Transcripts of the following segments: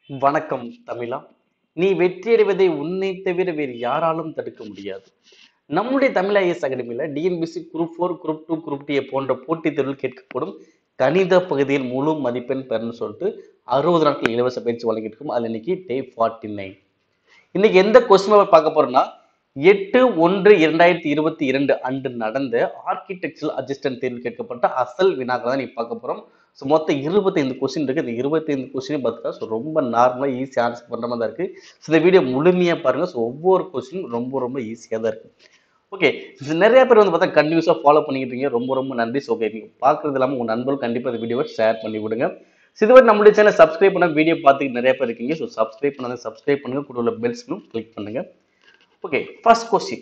வணக்கம் தமிழா நீ வெற்றியடைவதை உன்னை தவிர வேறு யாராலும் தடுக்க முடியாது நம்முடைய தமிழ் ஐஎஸ் அகாடமியில் TNPSC group four group two group D போன்ற போட்டித் தேர்வில் கேட்கப்படும் கணித பகுதியில் முழு மதிப்பெண் பெறணும்னு சொல்லிட்டு அறுபது நாட்கள் இலவச பயிற்சி வழங்கிட்டு இருக்கோம் அதில் இன்னைக்கு டே ஃபார்ட்டி நைன் இன்னைக்கு எந்த கொஸ்டின் பார்க்க போறோம்னா எட்டு ஒன்று இரண்டாயிரத்தி இருபத்தி இரண்டு அன்று நடந்த ஆர்கிடெக்சரல் அசிஸ்டன்ட் தேர்வில் கேட்கப்பட்ட அசல் வினாக்களை தான் நீ பார்க்க போறோம் ஸோ மொத்தம் இருபத்தைந்து கொஸ்டின் இருக்கு இந்த இருபத்தைந்து கொஸ்டினையும் பார்த்துக்கா ஸோ ரொம்ப நார்மலாக ஈஸியாக ஆன்சர் பண்ணுற மாதிரி தான் இருக்கு ஸோ இந்த வீடியோ முழுமையாக பாருங்க ஸோ ஒவ்வொரு கொஸ்டினும் ரொம்ப ரொம்ப ஈஸியாக தான் இருக்கு ஓகே நிறைய பேர் வந்து பார்த்தா கண்டினியூஸாக ஃபாலோ பண்ணிக்கிட்டு இருக்கீங்க ரொம்ப ரொம்ப நன்றி ஸோ ஓகே நீங்கள் பார்க்குறது இல்லாமல் உங்கள் நண்பர்கள் கண்டிப்பாக இந்த வீடியோவை ஷேர் பண்ணி விடுங்க ஸோ இதுவரை நம்மளுடைய சேனல் சப்ஸ்கிரைப் பண்ண வீடியோ பார்த்துட்டு நிறைய பேர் இருக்கீங்க ஸோ சப்ஸ்கிரைப் பண்ணாத சப்ஸ்கிரைப் பண்ணுங்க கூட உள்ள பெல்ஸ்னும் கிளிக் பண்ணுங்க ஓகே ஃபர்ஸ்ட் கொஸ்டின்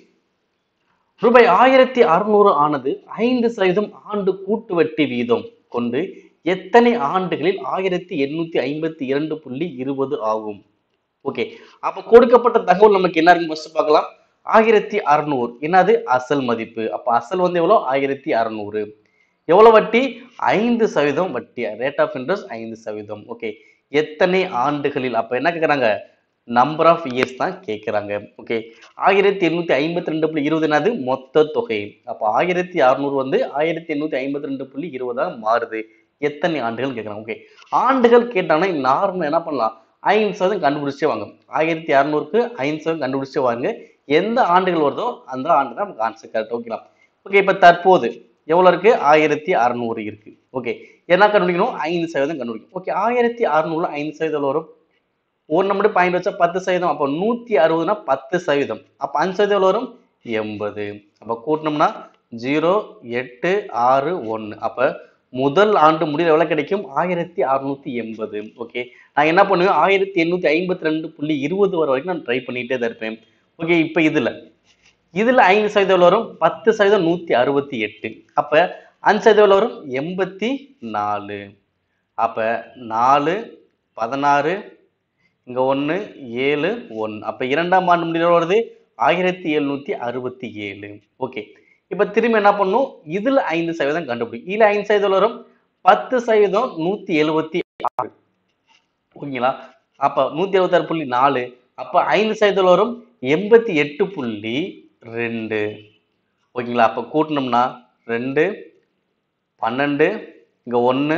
ரூபாய் ஆயிரத்தி அறுநூறு ஆனது ஐந்து சதவீதம் ஆண்டு கூட்டு வட்டி வீதம் கொண்டு எத்தனை ஆண்டுகளில் ஆயிரத்தி எண்ணூத்தி ஐம்பத்தி இரண்டு புள்ளி இருபது ஆகும் ஓகே அப்ப கொடுக்கப்பட்ட தகவல் நமக்கு என்ன இருக்கு ஃபர்ஸ்ட் பார்க்கலாம் ஆயிரத்தி அறுநூறு என்னது அசல் மதிப்பு அப்ப அசல் வந்து எவ்வளோ ஆயிரத்தி அறுநூறு எவ்வளவு வட்டி ஐந்து சதவீதம் வட்டி ரேட் ஆஃப் இன்ட்ரெஸ்ட் ஐந்து சதவீதம் ஓகே எத்தனை ஆண்டுகளில் அப்ப என்ன கேக்குறாங்க நம்பர் ஆஃப் இயர்ஸ் தான் கேட்குறாங்க ஓகே ஆயிரத்தி எண்ணூத்தி ஐம்பத்தி ரெண்டு புள்ளி இருபது என்னது மொத்த தொகை அப்போ ஆயிரத்தி அறுநூறு வந்து ஆயிரத்தி எண்ணூத்தி ஐம்பத்தி ரெண்டு புள்ளி இருபதா மாறுது எத்தனை ஆண்டுகள் கேட்குறாங்க ஓகே ஆண்டுகள் கேட்டாங்கன்னா நார்மல் என்ன பண்ணலாம் ஐந்து சதவீதம் கண்டுபிடிச்சே வாங்க ஆயிரத்தி அறுநூறுக்கு ஐந்து சதவீதம் கண்டுபிடிச்சே வாங்க எந்த ஆண்டுகள் வருதோ அந்த ஆண்டு தான் நமக்கு ஆன்சர் கரெக்ட் ஓகேங்களா ஓகே இப்போ தற்போது எவ்வளோ இருக்கு ஆயிரத்தி அறுநூறு இருக்கு ஓகே என்ன கண்டுபிடிக்கணும் ஐந்து சதவீதம் கண்டுபிடிக்கணும் ஓகே ஆயிரத்தி அறுநூறுல ஐந்து சதவீதம் எவ்வளோ வரும் ஒரு நம்பர் பாயிண்ட் வச்சா பத்து சதவீதம் அப்போ நூற்றி அறுபதுனா பத்து சதவீதம் அப்போ அஞ்சு சதவீதம் எவ்வளோ வரும் எண்பது அப்போ கூட்டினோம்னா ஜீரோ எட்டு ஆறு ஒன்று அப்போ முதல் ஆண்டு முடிவு எவ்வளோ கிடைக்கும் ஆயிரத்தி அறுநூத்தி எண்பது ஓகே நான் என்ன பண்ணுவேன் ஆயிரத்தி எண்ணூற்றி ஐம்பத்தி ரெண்டு புள்ளி இருபது வர வரைக்கும் நான் ட்ரை பண்ணிகிட்டே தான் இருப்பேன் ஓகே இப்போ இதில் இதில் ஐந்து சதவீதம் எவ்வளோ வரும் பத்து சதவீதம் நூற்றி அறுபத்தி எட்டு அப்போ அஞ்சு சதவீதம் எவ்வளோ வரும் எண்பத்தி நாலு அப்போ நாலு பதினாறு இங்க ஒன்று ஏழு ஒன்று அப்போ இரண்டாம் ஆண்டு முடிவு வருது ஆயிரத்தி எழுநூத்தி அறுபத்தி ஏழு ஓகே இப்போ திரும்பி என்ன பண்ணும் இதுல ஐந்து சதவீதம் கண்டுபிடிக்கும் இதுல ஐந்து சதவீதம் வரும் பத்து சதவீதம் நூத்தி எழுபத்தி ஆறு ஓகேங்களா அப்ப நூத்தி எழுபத்தாறு புள்ளி நாலு அப்ப ஐந்து சதவீதம் வரும் எண்பத்தி எட்டு புள்ளி ரெண்டு ஓகேங்களா அப்ப கூட்டினோம்னா ரெண்டு பன்னெண்டு இங்க ஒன்று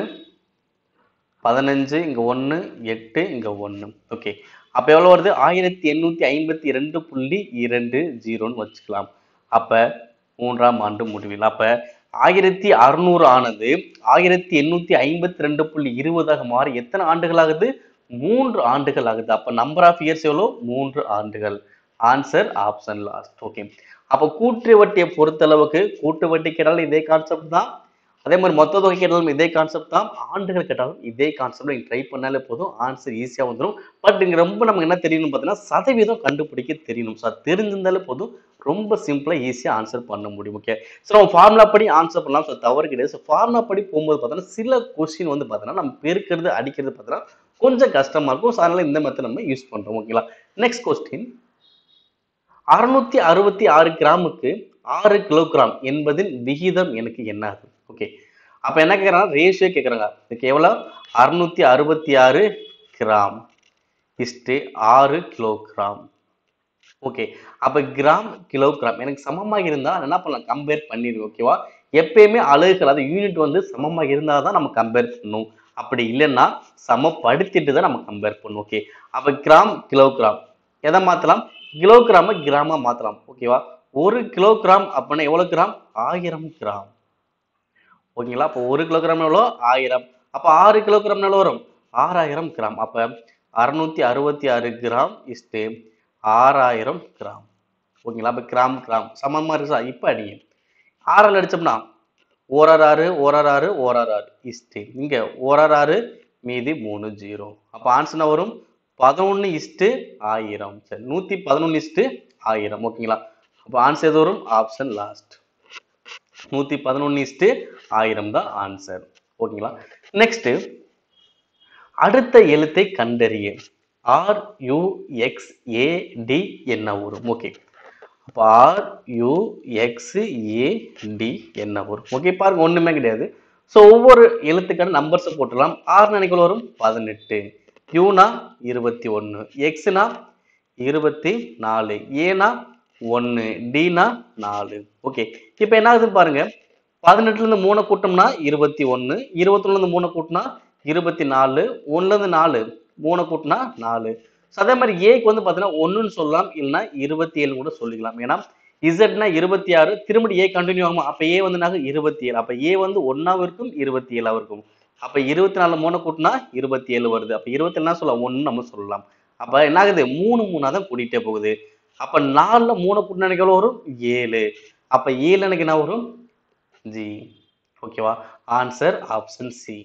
பதினஞ்சு இங்க ஒன்று எட்டு இங்க ஒன்று ஓகே அப்ப எவ்வளவு வருது ஆயிரத்தி எண்ணூத்தி ஐம்பத்தி ரெண்டு புள்ளி இரண்டு ஜீரோன்னு வச்சுக்கலாம் அப்ப மூன்றாம் ஆண்டு முடிவில் அப்ப ஆயிரத்தி அறுநூறு ஆனது ஆயிரத்தி எண்ணூத்தி ஐம்பத்தி ரெண்டு புள்ளி இருபதாக மாறி எத்தனை ஆண்டுகள் ஆகுது மூன்று ஆண்டுகள் ஆகுது அப்ப நம்பர் ஆஃப் இயர்ஸ் எவ்வளோ மூன்று ஆண்டுகள் ஆன்சர் ஆப்ஷன் லாஸ்ட் ஓகே அப்ப கூட்டு வட்டியை பொறுத்தளவுக்கு கூட்டு வட்டி கேட்டாலும் இதே கான்செப்ட் தான் அதே மாதிரி மொத்த தொகை கேட்டாலும் இதே கான்செப்ட் தான் ஆண்டுகள் கேட்டாலும் இதே கான்செப்ட் நீங்கள் ட்ரை பண்ணாலே போதும் ஆன்சர் ஈஸியாக வந்துடும் பட் இங்கே ரொம்ப நமக்கு என்ன தெரியணும் பார்த்தீங்கன்னா சதவீதம் கண்டுபிடிக்க தெரியணும் ஸோ அது தெரிஞ்சிருந்தாலே போதும் ரொம்ப சிம்பிளாக ஈஸியாக ஆன்சர் பண்ண முடியும் ஓகே ஸோ நம்ம ஃபார்முலா படி ஆன்சர் பண்ணலாம் ஸோ தவறு கிடையாது ஸோ ஃபார்முலா படி போகும்போது பார்த்தோன்னா சில கொஸ்டின் வந்து பார்த்தோன்னா நம்ம பெருக்கிறது அடிக்கிறது பார்த்தோன்னா கொஞ்சம் கஷ்டமாக இருக்கும் ஸோ அதனால இந்த மெத்தட் நம்ம யூஸ் பண்ணுறோம் ஓகேங்களா நெக்ஸ்ட் கொஸ்டின் அறுநூத்தி அறுபத்தி ஆறு கிராமுக்கு ஆறு கிலோகிராம் என்பதின் விகிதம் எனக்கு என்ன ஆகுது ஓகே அப்ப என்ன கேட்குறாங்க ரேஷியோ கேட்குறாங்க இதுக்கு எவ்வளோ அறுநூத்தி அறுபத்தி ஆறு கிராம் இஸ்டு ஆறு கிலோகிராம் ஓகே அப்ப கிராம் கிலோகிராம் எனக்கு சமமாக இருந்தா நான் என்ன பண்ணலாம் கம்பேர் பண்ணிடுவேன் ஓகேவா எப்பயுமே அலகுகள் அது யூனிட் வந்து சமமாக இருந்தால் தான் நம்ம கம்பேர் பண்ணணும் அப்படி இல்லைன்னா சமப்படுத்திட்டு தான் நம்ம கம்பேர் பண்ணணும் ஓகே அப்ப கிராம் கிலோகிராம் எதை மாத்தலாம் கிலோகிராம கிராமா மாத்தலாம் ஓகேவா ஒரு கிலோகிராம் அப்படின்னா எவ்வளவு கிராம் ஆயிரம் கிராம் ஓகேங்களா அப்போ ஒரு கிலோகிராம் எவ்வளோ ஆயிரம் அப்போ ஆறு கிலோகிராம் எவ்வளோ வரும் ஆறாயிரம் கிராம் அப்போ அறுநூத்தி அறுபத்தி ஆறு கிராம் இஸ்டு ஆறாயிரம் கிராம் ஓகேங்களா அப்போ கிராம் கிராம் சமமா இருக்கா இப்போ அடிங்க ஆறால் அடிச்சோம்னா ஓரார் ஆறு ஓரார் ஆறு ஓரார் ஆறு இஸ்டு இங்க ஓரார் ஆறு மீதி மூணு ஜீரோ அப்போ ஆன்சர் வரும் பதினொன்று இஸ்டு ஆயிரம் சரி நூற்றி பதினொன்று இஸ்டு ஆயிரம் ஓகேங்களா அப்போ ஆன்சர் எது வரும் ஆப்ஷன் லாஸ்ட் நூற்றி பதினொன்று இஸ்டு ஆயிரம் தான் ஆன்சர் ஓகேங்களா நெக்ஸ்ட் அடுத்த எழுத்தை கண்டறிய R U X A D என்ன வரும் ஓகே அப்போ R U X A D என்ன வரும் ஓகே பாருங்க ஒண்ணுமே கிடையாது ஸோ ஒவ்வொரு எழுத்துக்கான நம்பர்ஸை போட்டுடலாம் ஆறு நினைக்கல வரும் பதினெட்டு கியூனா இருபத்தி ஒன்று எக்ஸ்னா இருபத்தி நாலு ஏனா ஒன்று டினா நாலு ஓகே இப்போ என்ன ஆகுதுன்னு பாருங்க பதினெட்டுல இருந்து மூணு கூட்டம்னா இருபத்தி ஒன்று இருபத்தொன்னுல இருந்து மூணு கூட்டினா இருபத்தி நாலு ஒண்ணுல இருந்து நாலு மூணு கூட்டினா நாலு So, அதே மாதிரி ஏக்கு வந்து பார்த்தீங்கன்னா ஒன்றுன்னு சொல்லலாம் இல்லைன்னா இருபத்தி ஏழு கூட சொல்லிக்கலாம் ஏன்னா இசட்னா இருபத்தி ஆறு திரும்ப ஏ கண்டினியூ ஆகுமா அப்போ ஏ வந்து நாங்கள் இருபத்தி ஏழு அப்போ ஏ வந்து ஒன்னாவும் இருக்கும் இருபத்தி ஏழாவும் இருக்கும் அப்போ இருபத்தி நாலு மூணு கூட்டினா இருபத்தி ஏழு வருது அப்போ இருபத்தி என்ன சொல்லலாம் ஒன்று நம்ம சொல்லலாம் அப்போ என்ன ஆகுது மூணு மூணா தான் கூட்டிகிட்டே போகுது அப்போ நாலில் மூணு கூட்டினா எனக்கு எவ்வளோ வரும் ஏழு அப்போ ஏழு எனக்கு என்ன வரும் ஜி ஓகேவா ஆன்சர் ஆப்ஷன் சி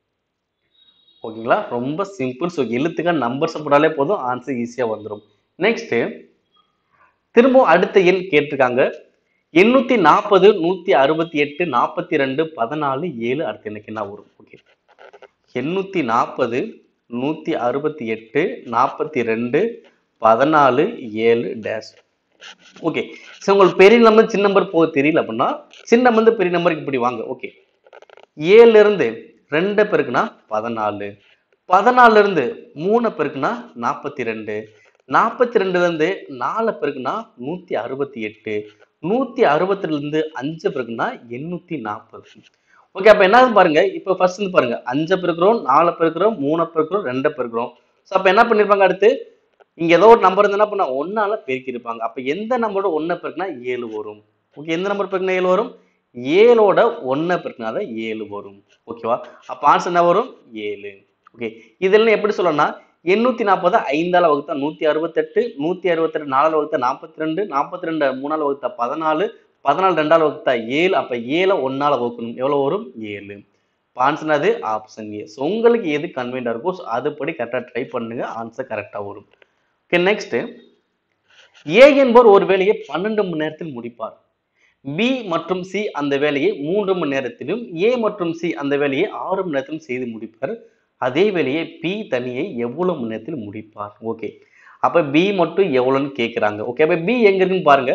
ஓகேங்களா ரொம்ப சிம்பிள் ஸோ எழுத்துக்கான நம்பர்ஸ் போட்டாலே போதும் ஆன்சர் ஈஸியாக வந்துடும் நெக்ஸ்ட்டு திரும்பவும் அடுத்த எண் கேட்டிருக்காங்க எண்ணூத்தி நாற்பது நூத்தி அறுபத்தி எட்டு நாற்பத்தி ரெண்டு பதினாலு ஏழு அடுத்து எனக்கு என்ன வரும் ஓகே எண்ணூத்தி நாற்பது நூத்தி அறுபத்தி எட்டு நாற்பத்தி ரெண்டு பதினாலு ஏழு டேஷ் ஓகே ஸோ உங்களுக்கு பெரிய நம்பர் சின்ன நம்பர் போக தெரியல அப்படின்னா சின்ன நம்பர் இருந்து பெரிய நம்பருக்கு இப்படி வாங்க ஓகே ஏழுல இருந்து ரெண்டு பெருக்குனா பதினாலு பதினாலுல இருந்து மூணு பெருக்குனா நாற்பத்தி ரெண்டு நாற்பத்தி ரெண்டுல இருந்து நாலு பெருக்குனா நூத்தி அறுபத்தி எட்டு நூத்தி அறுபத்துல இருந்து அஞ்சு பெருக்குனா எண்ணூத்தி நாற்பது ஓகே அப்ப என்ன பாருங்க இப்ப ஃபர்ஸ்ட் வந்து பாருங்க அஞ்சு பெருக்கிறோம் நாலு பெருக்கிறோம் மூணு பெருக்கிறோம் ரெண்டு பெருக்கிறோம் ஸோ அப்ப என்ன பண்ணிருப்பாங்க அடுத்து இங்க ஏதோ ஒரு நம்பர் இருந்தா பண்ண ஒன்னால பெருக்கி இருப்பாங்க அப்ப எந்த நம்பரோட ஒன்னை பெருக்குனா ஏழு வரும் ஓகே எந்த நம்பர் பெருக்குனா ஏழு வரும் ஏழோட ஒன்னை பெருக்குனா தான் ஏழு வரும் ஓகேவா அப்ப ஆன்சர் என்ன வரும் ஏழு ஓகே இதெல்லாம் எப்படி சொல்லணும்னா எண்ணூத்தி நாற்பது ஐந்தால வகுத்தா நூத்தி அறுபத்தெட்டு நூத்தி அறுபத்தெட்டு நாலால வகுத்தா நாற்பத்தி ரெண்டு நாற்பத்தி ரெண்டு மூணால வகுத்தா பதினாலு பதினாலு ரெண்டால வகுத்தா ஏழு அப்ப ஏழை ஒன்னால வகுக்கணும் எவ்வளவு வரும் ஏழு ஆன்சர் அது ஆப்ஷன் ஏ ஸோ உங்களுக்கு எது கன்வீனியா இருக்கோ so அதுபடி கரெக்டாக ட்ரை பண்ணுங்க ஆன்சர் கரெக்டாக வரும் ஓகே நெக்ஸ்ட் ஏ என்பவர் ஒரு வேலையை பன்னெண்டு மணி நேரத்தில் முடிப்பார் பி மற்றும் சி அந்த வேலையை மூன்று மணி நேரத்திலும் ஏ மற்றும் சி அந்த வேலையை ஆறு மணி நேரத்திலும் செய்து முடிப்பார் அதே வேலையை பி தனியை எவ்வளவு மணி நேரத்தில் முடிப்பார் ஓகே அப்ப பி மட்டும் எவ்வளவுன்னு கேட்குறாங்க ஓகே அப்ப பி எங்க இருக்குன்னு பாருங்க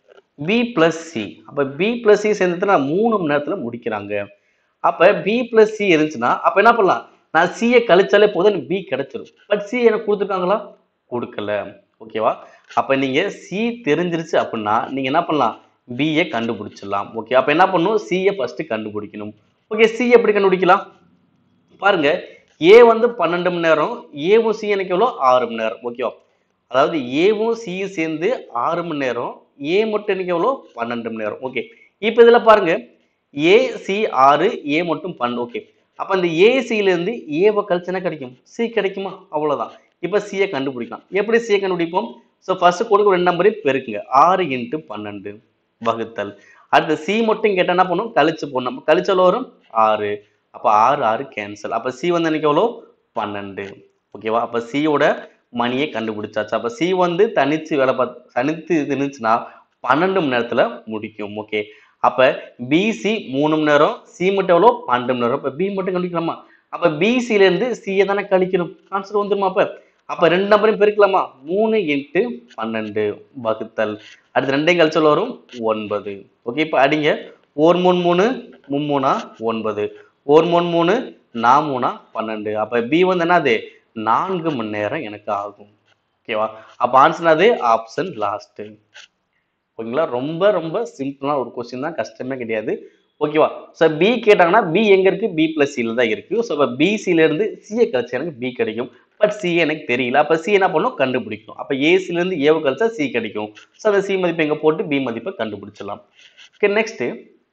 பி பிளஸ் சி அப்ப பி பிளஸ் சி சேர்ந்துட்டு நான் மூணு மணி நேரத்துல முடிக்கிறாங்க அப்ப பி பிளஸ் சி இருந்துச்சுன்னா அப்ப என்ன பண்ணலாம் நான் சியை கழிச்சாலே போதும் எனக்கு பி கிடைச்சிரும் பட் சி எனக்கு கொடுத்துருக்காங்களா கொடுக்கல ஓகேவா அப்ப நீங்க சி தெரிஞ்சிருச்சு அப்படின்னா நீங்க என்ன பண்ணலாம் பிஏ கண்டுபிடிச்சிடலாம் ஓகே அப்ப என்ன பண்ணணும் சியை ஃபர்ஸ்ட் கண்டுபிடிக்கணும் ஓகே சி எப்படி கண்டுபிடிக்கலாம் பாருங்க ஏ வந்து பன்னெண்டு மணி நேரம் ஏவும் சி எனக்கு எவ்வளோ ஆறு மணி நேரம் ஓகேவா அதாவது ஏவும் சியும் சேர்ந்து ஆறு மணி நேரம் ஏ மட்டும் எனக்கு எவ்வளோ பன்னெண்டு மணி நேரம் ஓகே இப்போ இதில் பாருங்க ஏ சி ஆறு ஏ மட்டும் பன்னெண்டு ஓகே அப்போ இந்த ஏசியில இருந்து ஏவை கழிச்சுனா கிடைக்கும் சி கிடைக்குமா அவ்வளவுதான் இப்போ சியை கண்டுபிடிக்கலாம் எப்படி சியை கண்டுபிடிப்போம் ஸோ ஃபர்ஸ்ட் கொடுக்க ரெண்டு நம்பரையும் பெருக்குங்க ஆறு இன்ட்டு பன்னெண்டு வகுத்தல் அடுத்து சி மட்டும் கேட்டால் என்ன பண்ணும் கழிச்சு போடணும் அப்ப கழிச்சு எவ்வளோ வரும் ஆறு அப்போ ஆறு ஆறு கேன்சல் அப்போ சி வந்து எனக்கு எவ்வளோ பன்னெண்டு ஓகேவா அப்போ சியோட மணியை கண்டுபிடிச்சாச்சு அப்போ சி வந்து தனிச்சு வேலை பார்த்து தனித்து இருந்துச்சுன்னா பன்னெண்டு மணி நேரத்தில் முடிக்கும் ஓகே அப்போ பிசி மூணு மணி நேரம் சி மட்டும் எவ்வளோ பன்னெண்டு மணி நேரம் இப்போ பி மட்டும் கண்டுபிடிக்கலாமா அப்போ பிசிலேருந்து சியை தானே கழிக்கணும் ஆன்சர் வந்துருமா அப்போ அப்போ ரெண்டு நம்பரையும் பெருக்கலாமா மூணு இன்ட்டு பன்னெண்டு வகுத்தல் அடுத்து ரெண்டையும் கழிச்சல் வரும் ஒன்பது ஓகே இப்போ அடிங்க ஒரு மூணு மூணு மும்மூணா ஒன்பது ஒரு மூணு மூணு நான் மூணா பன்னெண்டு அப்போ பி வந்து என்னது நான்கு மணி நேரம் எனக்கு ஆகும் ஓகேவா அப்போ ஆன்சர் அது ஆப்ஷன் லாஸ்ட்டு ஓகேங்களா ரொம்ப ரொம்ப சிம்பிளான ஒரு கொஸ்டின் தான் கஷ்டமே கிடையாது ஓகேவா ஸோ பி கேட்டாங்கன்னா பி எங்க இருக்கு பி பிளஸ் சியில் தான் இருக்கு ஸோ இப்போ பிசில இருந்து சிஏ கழிச்சா எனக்கு பி கிடைக்கும் பட் சி எனக்கு தெரியல அப்போ சி என்ன பண்ணும் கண்டுபிடிக்கணும் அப்போ ஏசில இருந்து ஏவை கழிச்சா சி கிடைக்கும் ஸோ அந்த சி மதிப்பை எங்க போட்டு பி மதிப்பை கண்டுபிடிச்சிடலாம் ஓகே நெக்ஸ்ட்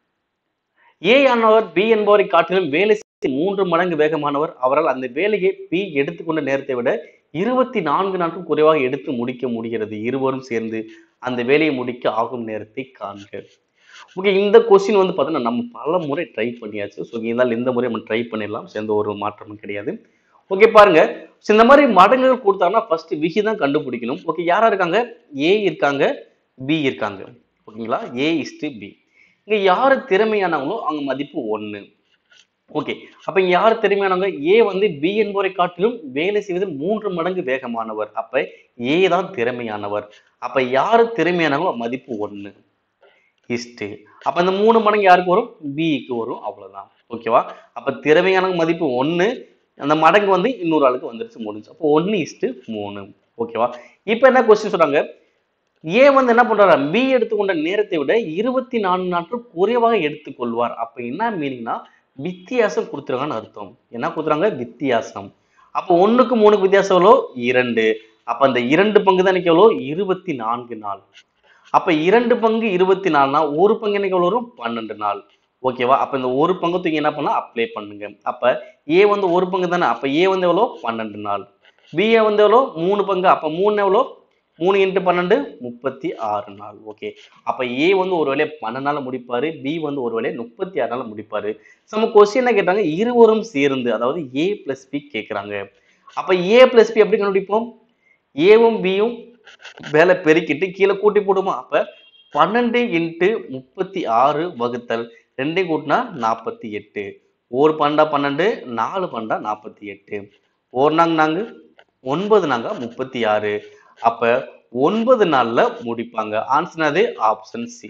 ஏ ஆனவர் பி என்பவரை காட்டிலும் வேலை செய்ய மூன்று மடங்கு வேகமானவர் அவரால் அந்த வேலையை பி எடுத்துக்கொண்ட நேரத்தை விட இருபத்தி நான்கு நாட்கள் குறைவாக எடுத்து முடிக்க முடிகிறது இருவரும் சேர்ந்து அந்த வேலையை முடிக்க ஆகும் நேரத்தை காண்க ஓகே இந்த கொஸ்டின் வந்து பார்த்தீங்கன்னா நம்ம பல முறை ட்ரை பண்ணியாச்சு ஸோ இருந்தாலும் இந்த முறை நம்ம ட்ரை பண்ணிடலாம் சேர்ந்த ஒரு மாற்றமும் கிடையாது ஓகே பாருங்க ஸோ இந்த மாதிரி மடங்குகள் கொடுத்தாங்கன்னா ஃபர்ஸ்ட் விகிதம் கண்டுபிடிக்கணும் ஓகே யாரா இருக்காங்க ஏ இருக்காங்க பி இருக்காங்க ஓகேங்களா ஏ இஸ்டு பி இங்க யாரு திறமையானவங்களோ அவங்க மதிப்பு ஒன்று ஓகே அப்ப இங்க யார் திறமையானவங்க ஏ வந்து பி என்பவரை காட்டிலும் வேலை செய்வதில் மூன்று மடங்கு வேகமானவர் அப்ப ஏ தான் திறமையானவர் அப்ப யாரு திறமையானவங்களோ மதிப்பு ஒன்று இஸ்டு அப்ப இந்த மூணு மடங்கு யாருக்கு வரும் பிக்கு வரும் அவ்வளவுதான் ஓகேவா அப்ப திறமையானவங்க மதிப்பு ஒன்று அந்த மடங்கு வந்து இன்னொரு ஆளுக்கு வந்துருச்சு முடிஞ்சு அப்போ ஒன்று இஸ்ட்டு மூணு ஓகேவா இப்போ என்ன கொஸ்டின் சொல்றாங்க ஏ வந்து என்ன பண்றாரு பி எடுத்துக்கொண்ட நேரத்தை விட இருபத்தி நான்கு நாட்கள் குறைவாக எடுத்துக்கொள்வார் அப்ப என்ன மீனிங்னா வித்தியாசம் கொடுத்துருக்கான்னு அர்த்தம் என்ன கொடுத்துறாங்க வித்தியாசம் அப்போ ஒண்ணுக்கு மூணுக்கு வித்தியாசம் எவ்வளோ இரண்டு அப்ப அந்த இரண்டு பங்கு தான் எனக்கு எவ்வளோ இருபத்தி நான்கு நாள் அப்ப இரண்டு பங்கு இருபத்தி நாலுனா ஒரு பங்கு எனக்கு எவ்வளோ வரும் பன்னெண்டு நாள் ஓகேவா அப்ப இந்த ஒரு பங்கு தூக்கி என்ன பண்ணலாம் அப்ளை பண்ணுங்க அப்ப ஏ வந்து ஒரு பங்கு தானே அப்ப ஏ வந்து எவ்வளோ பன்னெண்டு நாள் பிஏ வந்து எவ்வளோ மூணு பங்கு அப்ப மூணு எவ்வளோ மூணு இன்ட்டு பன்னெண்டு முப்பத்தி ஆறு நாள் ஓகே அப்ப ஏ வந்து ஒரு வேலையை பன்னெண்டு நாள் முடிப்பாரு பி வந்து ஒரு வேலையை முப்பத்தி ஆறு நாள் முடிப்பாரு நம்ம கொஸ்டின் என்ன கேட்டாங்க இருவரும் சேர்ந்து அதாவது ஏ பிளஸ் பி கேட்குறாங்க அப்ப ஏ பிளஸ் பி எப்படி கண்டுபிடிப்போம் ஏவும் பியும் வேலை பெருக்கிட்டு கீழே கூட்டி போடுமா அப்ப பன்னெண்டு இன்ட்டு முப்பத்தி ஆறு வகுத்தல் ரெண்டையும் கூட்டினா நாற்பத்தி எட்டு ஒரு பன்னெண்டா பன்னெண்டு நாலு பன்னெண்டா நாற்பத்தி எட்டு ஒரு நாங்க நாங்க ஒன்பது நாங்க முப்பத்தி ஆறு அப்ப ஒன்பது நாள்ல முடிப்பாங்க ஆன்சர் அது ஆப்ஷன் சி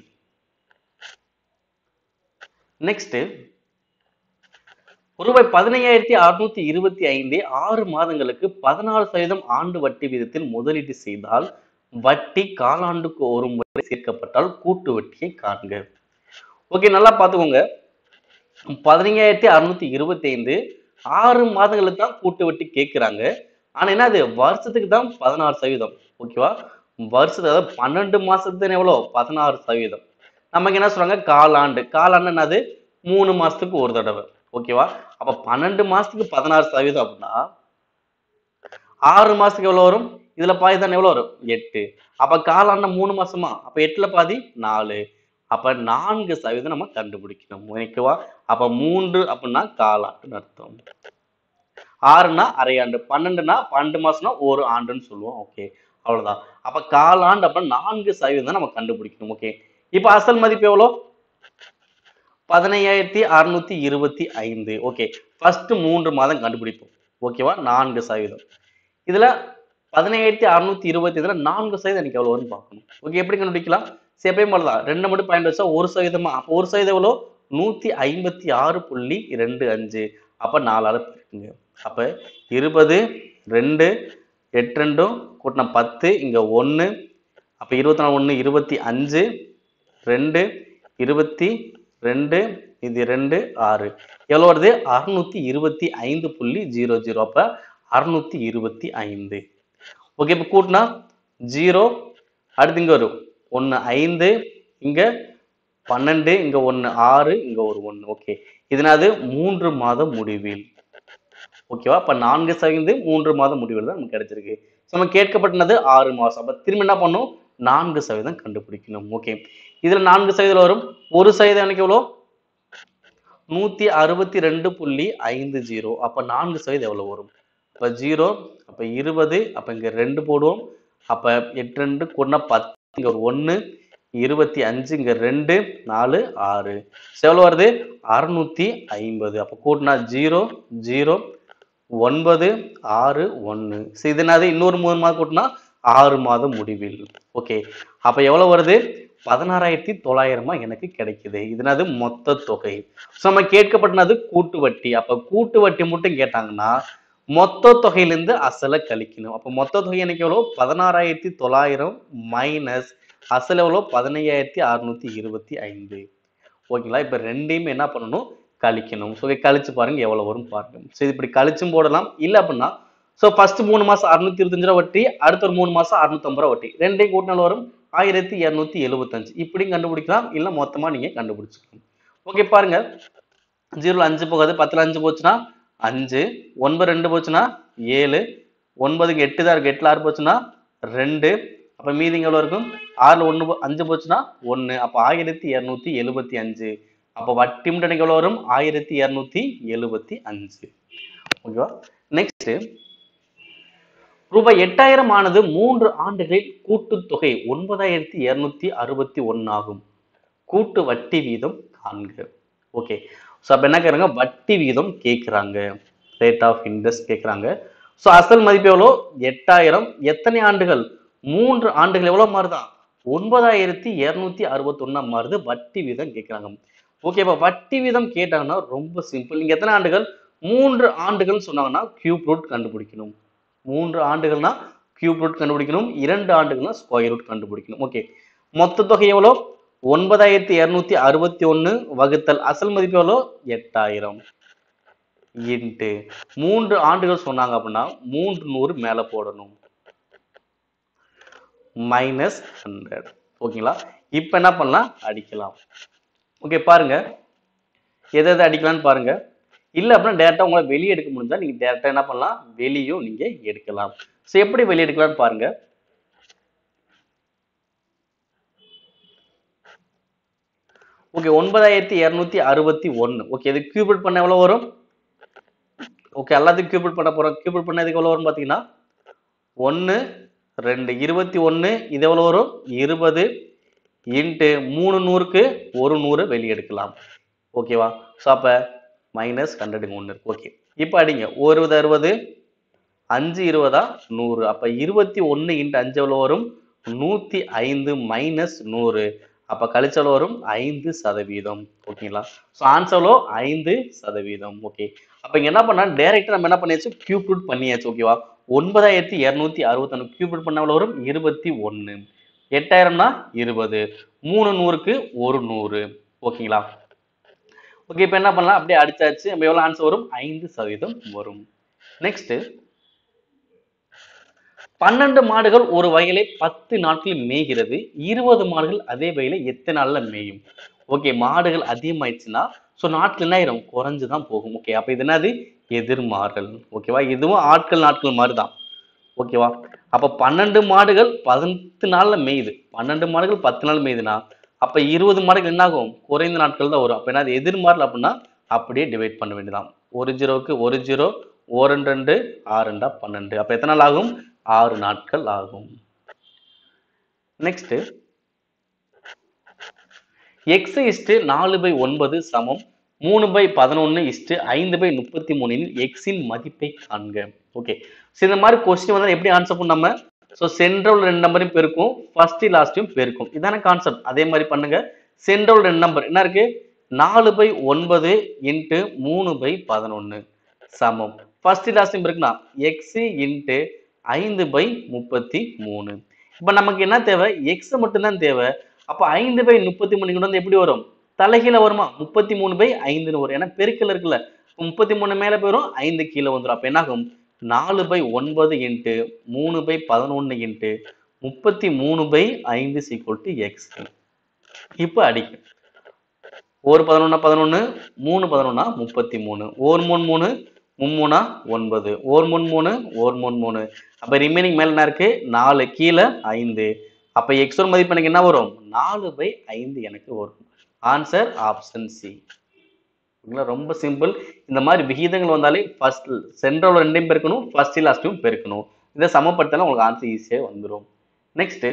நெக்ஸ்ட் ரூபாய் பதினையாயிரத்தி அறுநூத்தி இருபத்தி ஐந்து ஆறு மாதங்களுக்கு பதினாலு சதவீதம் ஆண்டு வட்டி விதத்தில் முதலீடு செய்தால் வட்டி காலாண்டுக்கு ஒரு முறை சேர்க்கப்பட்டால் கூட்டு வட்டியை காண்க ஓகே நல்லா பார்த்துக்கோங்க பதினைஞ்சாயிரத்தி அறுநூத்தி இருபத்தி ஐந்து ஆறு மாதங்களுக்கு தான் கூட்டு வட்டி கேட்குறாங்க ஆனா என்ன அது வருஷத்துக்கு தான் பதினாறு சதவீதம் ஓகேவா வருஷத்துக்கு அதாவது பன்னெண்டு மாசத்துக்கு எவ்வளோ பதினாறு சதவீதம் நமக்கு என்ன சொல்றாங்க காலாண்டு காலாண்டு என்னது மூணு மாசத்துக்கு ஒரு தடவை ஓகேவா அப்ப பன்னெண்டு மாசத்துக்கு பதினாறு சதவீதம் அப்படின்னா ஆறு மாசத்துக்கு எவ்வளவு வரும் இதுல பாதி தானே எவ்வளவு வரும் எட்டு அப்ப காலாண்ட மூணு மாசமா அப்ப எட்டுல பாதி நாலு அப்ப நான்கு சதவீதம் நம்ம கண்டுபிடிக்கணும் ஓகேவா அப்ப மூன்று அப்படின்னா காலாண்டுன்னு அர்த்தம் ஆறுனா அரையாண்டு பன்னெண்டுனா பன்னெண்டு மாசம்னா ஒரு ஆண்டுன்னு சொல்லுவோம் ஓகே அவ்வளவுதான் அப்ப காலாண்டு அப்படின்னா நான்கு சதவீதம் தான் நம்ம கண்டுபிடிக்கணும் ஓகே இப்ப அசல் மதிப்பு எவ்வளோ பதினையாயிரத்தி அறுநூத்தி இருபத்தி ஐந்து ஓகே ஃபர்ஸ்ட் மூன்று மாதம் கண்டுபிடிப்போம் ஓகேவா நான்கு சதவீதம் இதுல பதினையாயிரத்தி அறுநூத்தி இருபத்தி இதுல நான்கு சதவீதம் எனக்கு எவ்வளோ வரும்னு பார்க்கணும் ஓகே எப்படி கண்டுபிடிக்கலாம் சரி எப்பயும் போலதான் ரெண்டு மட்டும் பாயிண்ட் வச்சா ஒரு சதவீதமா அப்போ ஒரு சதவீதம் எவ்வளோ நூத்தி ஐம்பத்தி ஆறு புள்ளி ரெண்டு அஞ்சு அப்ப நாலால பிரிக்குங்க அப்ப இருபது ரெண்டு எட்டு ரெண்டும் கூட்டின பத்து இங்க ஒண்ணு அப்ப இருபத்தி நாலு ஒண்ணு இருபத்தி அஞ்சு ரெண்டு இருபத்தி ரெண்டு இது ரெண்டு ஆறு எவ்வளோ வருது அறுநூத்தி இருபத்தி ஐந்து புள்ளி ஜீரோ ஜீரோ அப்ப அறுநூத்தி இருபத்தி ஐந்து ஓகே இப்போ கூட்டினா ஜீரோ அடுத்து இங்க வரும் ஒன்று ஐந்து இங்க பன்னெண்டு இங்க ஒன்று ஆறு இங்க ஒரு ஒன்று ஓகே இதனாவது மூன்று மாத முடிவில் ஓகேவா அப்ப நான்கு சதவீதம் மூன்று மாத முடிவில் தான் நமக்கு கிடைச்சிருக்கு ஸோ நம்ம கேட்கப்பட்டது ஆறு மாசம் அப்ப திரும்ப என்ன பண்ணும் நான்கு சதவீதம் கண்டுபிடிக்கணும் ஓகே இதுல நான்கு சதவீதம் வரும் ஒரு சதவீதம் எனக்கு எவ்வளோ நூத்தி அறுபத்தி ரெண்டு புள்ளி ஐந்து ஜீரோ அப்ப நான்கு சதவீதம் எவ்வளவு வரும் அப்ப ஜீரோ அப்ப இருபது அப்ப இங்க ரெண்டு போடுவோம் அப்ப எட்டு ரெண்டு கொண்டா பத்து இங்க ஒரு ஒண்ணு இருபத்தி அஞ்சு இங்க ரெண்டு நாலு ஆறு So, எவ்வளவு வருது அறுநூத்தி ஐம்பது அப்ப கூட்டினா ஜீரோ ஜீரோ ஒன்பது ஆறு ஒன்று ஸோ இது என்னது இன்னொரு மூணு மாதம் கூட்டினா ஆறு மாதம் முடிவில் ஓகே அப்ப எவ்வளவு வருது பதினாறாயிரத்தி தொள்ளாயிரமா எனக்கு கிடைக்குது இதுனது மொத்த தொகை ஸோ நம்ம கேட்கப்பட்டது கூட்டு வட்டி அப்ப கூட்டு வட்டி மட்டும் கேட்டாங்கன்னா மொத்த தொகையிலிருந்து அசலை கழிக்கணும் அப்ப மொத்த தொகை எனக்கு எவ்வளோ பதினாறாயிரத்தி தொள்ளாயிரம் மைனஸ் அசல் எவ்வளோ பதினையாயிரத்தி அறுநூத்தி இருபத்தி ஐந்து ஓகேங்களா இப்ப ரெண்டையுமே என்ன பண்ணணும் கழிக்கணும் ஸோ கழிச்சு பாருங்க எவ்வளவு வரும் பாருங்க ஸோ இப்படி கழிச்சும் போடலாம் இல்லை அப்படின்னா ஸோ ஃபர்ஸ்ட் மூணு மாசம் அறுநூத்தி இருபத்தஞ்சு ரூபா வட்டி அடுத்த ஒரு மூணு மாசம் அறுநூத்தம்பது ரூபா வட்டி ரெண்டையும் கூட்டினால் வரும் ஆயிரத்தி இரநூத்தி எழுபத்தஞ்சு இப்படியும் கண்டுபிடிக்கலாம் இல்லை மொத்தமா நீங்க கண்டுபிடிச்சிக்கலாம் ஓகே பாருங்க ஜீரோல அஞ்சு போகாது பத்துல அஞ்சு போச்சுன்னா அஞ்சு ஒன்பது ரெண்டு போச்சுன்னா ஏழு ஒன்பதுக்கு எட்டு தான் இருக்கு எட்டுல ஆறு போச்சுன்னா ரெண்டு அப்ப மீதிங்க எவ்வளவு இருக்கும் ஆறுல ஒண்ணு போ- அஞ்சு போச்சுன்னா ஒண்ணு அப்ப ஆயிரத்தி இருநூத்தி எழுபத்தி அஞ்சு அப்ப வட்டி மட்டும் எனக்கு எவ்வளவு வரும் ஆயிரத்தி இருநூத்தி எழுபத்தி அஞ்சு ஓகேவா நெக்ஸ்ட் ரூபாய் எட்டாயிரம் ஆனது மூன்று ஆண்டுகளில் கூட்டுத்தொகை ஒன்பதாயிரத்தி இருநூத்தி அறுபத்தி ஒன்னு ஆகும் கூட்டு வட்டி வீதம் காண்க ஓகே ஸோ அப்போ என்ன கேட்குறாங்க வட்டி வீதம் கேட்குறாங்க ரேட் ஆஃப் இன்ட்ரெஸ்ட் கேட்குறாங்க ஸோ அசல் மதிப்பு எவ்வளோ எட்டாயிரம் எத்தனை ஆண்டுகள் மூன்று ஆண்டுகள் எவ்வளோ மாறுதான் ஒன்பதாயிரத்தி இரநூத்தி அறுபத்தொன்னா மாறுது வட்டி வீதம் கேட்குறாங்க ஓகே இப்போ வட்டி வீதம் கேட்டாங்கன்னா ரொம்ப சிம்பிள் நீங்க எத்தனை ஆண்டுகள் மூன்று ஆண்டுகள் சொன்னாங்கன்னா கியூப் ரூட் கண்டுபிடிக்கணும் மூன்று ஆண்டுகள்னா கியூப் ரூட் கண்டுபிடிக்கணும் இரண்டு ஆண்டுகள்னா ஸ்கொயர் ரூட் கண்டுபிடிக்கணும் ஓகே மொத்த தொகை எவ்வளோ ஒன்பதாயிரத்தி இருநூத்தி அறுபத்தி ஒண்ணு வகுத்தல் அசல் மதிப்பு எவ்வளோ எட்டாயிரம் இன்ட்டு மூன்று ஆண்டுகள் சொன்னாங்க அப்படின்னா மூன்று நூறு மேல போடணும் மைனஸ் ஹண்ட்ரட் ஓகேங்களா இப்போ என்ன பண்ணலாம் அடிக்கலாம் ஓகே பாருங்க எதை எதை அடிக்கலாம்னு பாருங்க இல்லை அப்படின்னா டேரெக்டாக உங்களை வெளியே எடுக்க முடிஞ்சா நீங்கள் டேரெக்டாக என்ன பண்ணலாம் வெளியும் நீங்கள் எடுக்கலாம் ஸோ எப்படி வெளியே எடுக்கலாம்னு பாருங்க ஓகே ஒன்பதாயிரத்தி இரநூத்தி அறுபத்தி ஒன்று ஓகே இது கியூபிட் பண்ண எவ்வளோ வரும் ஓகே எல்லாத்தையும் கியூபிட் பண்ண போகிறோம் கியூபிட் பண்ண இதுக்கு எவ்வளோ வரும் பார்த்தீங்கன்னா ஒன்று ரெண்டு இருபத்தி ஒன்று இது எவ்வளோ வரும் இருபது இன்ட்டு மூணு நூறுக்கு ஒரு நூறு வெளியே எடுக்கலாம் ஓகேவா ஸோ அப்போ மைனஸ் ஹண்ட்ரடுங்க ஒன்று இருக்கு ஓகே இப்போ அடிங்க ஒரு இருபது அறுபது அஞ்சு இருபதா நூறு அப்போ இருபத்தி ஒன்று இன்ட்டு அஞ்சு எவ்வளோ வரும் நூற்றி ஐந்து மைனஸ் நூறு அப்போ கழிச்சல் வரும் ஐந்து சதவீதம் ஓகேங்களா ஸோ ஆன்சர்லோ ஐந்து சதவீதம் ஓகே அப்போ இங்கே என்ன பண்ணா டேரெக்டாக நம்ம என்ன பண்ணியாச்சு கியூப் ரூட் பண்ணியாச்சு ஓகேவா ஒன்பதாயிரத்தி இரநூத்தி அறுபத்தொன்று கியூப் ரூட் பண்ண எவ்வளோ வரும் இருபத்தி ஒன்று எட்டாயிரம்னா இருபது மூணு நூறுக்கு ஒரு நூறு ஓகேங்களா ஓகே இப்போ என்ன பண்ணலாம் அப்படியே அடிச்சாச்சு நம்ம எவ்வளோ ஆன்சர் வரும் ஐந்து சதவீதம் வரும் நெக்ஸ்ட் பன்னெண்டு மாடுகள் ஒரு வயலை பத்து நாட்களில் மேய்கிறது இருபது மாடுகள் அதே வயலை எத்தனை நாள்ல மேயும் ஓகே மாடுகள் அதிகமாயிடுச்சுன்னா ஸோ நாட்கள் என்ன ஆயிரும் குறைஞ்சு தான் போகும் ஓகே அப்போ இது என்னது எதிர்மாறல் ஓகேவா இதுவும் ஆட்கள் நாட்கள் மாதிரி தான் ஓகேவா அப்போ பன்னெண்டு மாடுகள் பதினெட்டு நாள்ல மேயுது பன்னெண்டு மாடுகள் பத்து நாள் மேயுதுன்னா அப்போ இருபது மாடுகள் என்ன ஆகும் குறைந்த நாட்கள் தான் வரும் அப்போ என்ன அது எதிர்மாறல் அப்படின்னா அப்படியே டிவைட் பண்ண வேண்டியதான் ஒரு ஜீரோவுக்கு ஒரு ஜீரோ ஓ ரெண்டு ரெண்டு ஆறு ரெண்டா பன்னெண்டு அப்போ எத்தனை நாள் ஆகும் ஆறு நாட்கள் ஆகும் நெக்ஸ்ட் எக்ஸ் இஸ்டு நாலு பை ஒன்பது சமம் மூணு பை பதினொன்று இஸ்டு ஐந்து பை முப்பத்தி மூணில் எக்ஸின் மதிப்பை காண்க ஓகே ஸோ இந்த மாதிரி கொஸ்டின் வந்து எப்படி ஆன்சர் பண்ண நம்ம ஸோ சென்ட்ரல் ரெண்டு நம்பரையும் பெருக்கும் ஃபர்ஸ்ட் லாஸ்ட்டையும் பெருக்கும் இதான கான்செப்ட் அதே மாதிரி பண்ணுங்க சென்ட்ரல் ரெண்டு நம்பர் என்ன இருக்கு நாலு பை ஒன்பது இன்ட்டு மூணு பை பதினொன்று சமம் ஃபர்ஸ்ட் லாஸ்ட்டையும் பெருக்குனா எக்ஸ் இன்ட்டு ஐந்து பை முப்பத்தி மூணு இப்போ நமக்கு என்ன தேவை எக்ஸ் மட்டும்தான் தேவை அப்போ ஐந்து பை முப்பத்தி மூணு கொண்டு வந்து எப்படி வரும் தலைகீழ வருமா முப்பத்தி மூணு பை ஐந்துன்னு வரும் ஏன்னா பெருக்கல் இருக்குல்ல முப்பத்தி மூணு மேலே போயிடும் ஐந்து கீழே வந்துடும் அப்போ என்ன ஆகும் நாலு பை ஒன்பது இன்ட்டு மூணு பை பதினொன்று இன்ட்டு முப்பத்தி மூணு பை ஐந்து சீக்வல் டு எக்ஸ் இப்போ அடிக்கும் ஒரு பதினொன்னா பதினொன்று மூணு பதினொன்னா முப்பத்தி மூணு ஓர் மூணு மூணு மும்மூணா ஒன்பது ஓர் மூணு மூணு ஓர் மூணு மூணு அப்போ ரிமைனிங் மேல என்ன இருக்கு நாலு கீழே ஐந்து அப்போ எக்ஸோர் மதிப்பு எனக்கு என்ன வரும் நாலு பை ஐந்து எனக்கு வரும் ஆன்சர் ஆப்ஷன் சி ஓகேங்களா ரொம்ப சிம்பிள் இந்த மாதிரி விகிதங்கள் வந்தாலே ஃபர்ஸ்ட் சென்ட்ரல் ரெண்டையும் பெருக்கணும் ஃபர்ஸ்ட் லாஸ்ட்டும் பெருக்கணும் இதை சமப்படுத்தினா உங்களுக்கு ஆன்சர் ஈஸியாக வந்துடும் next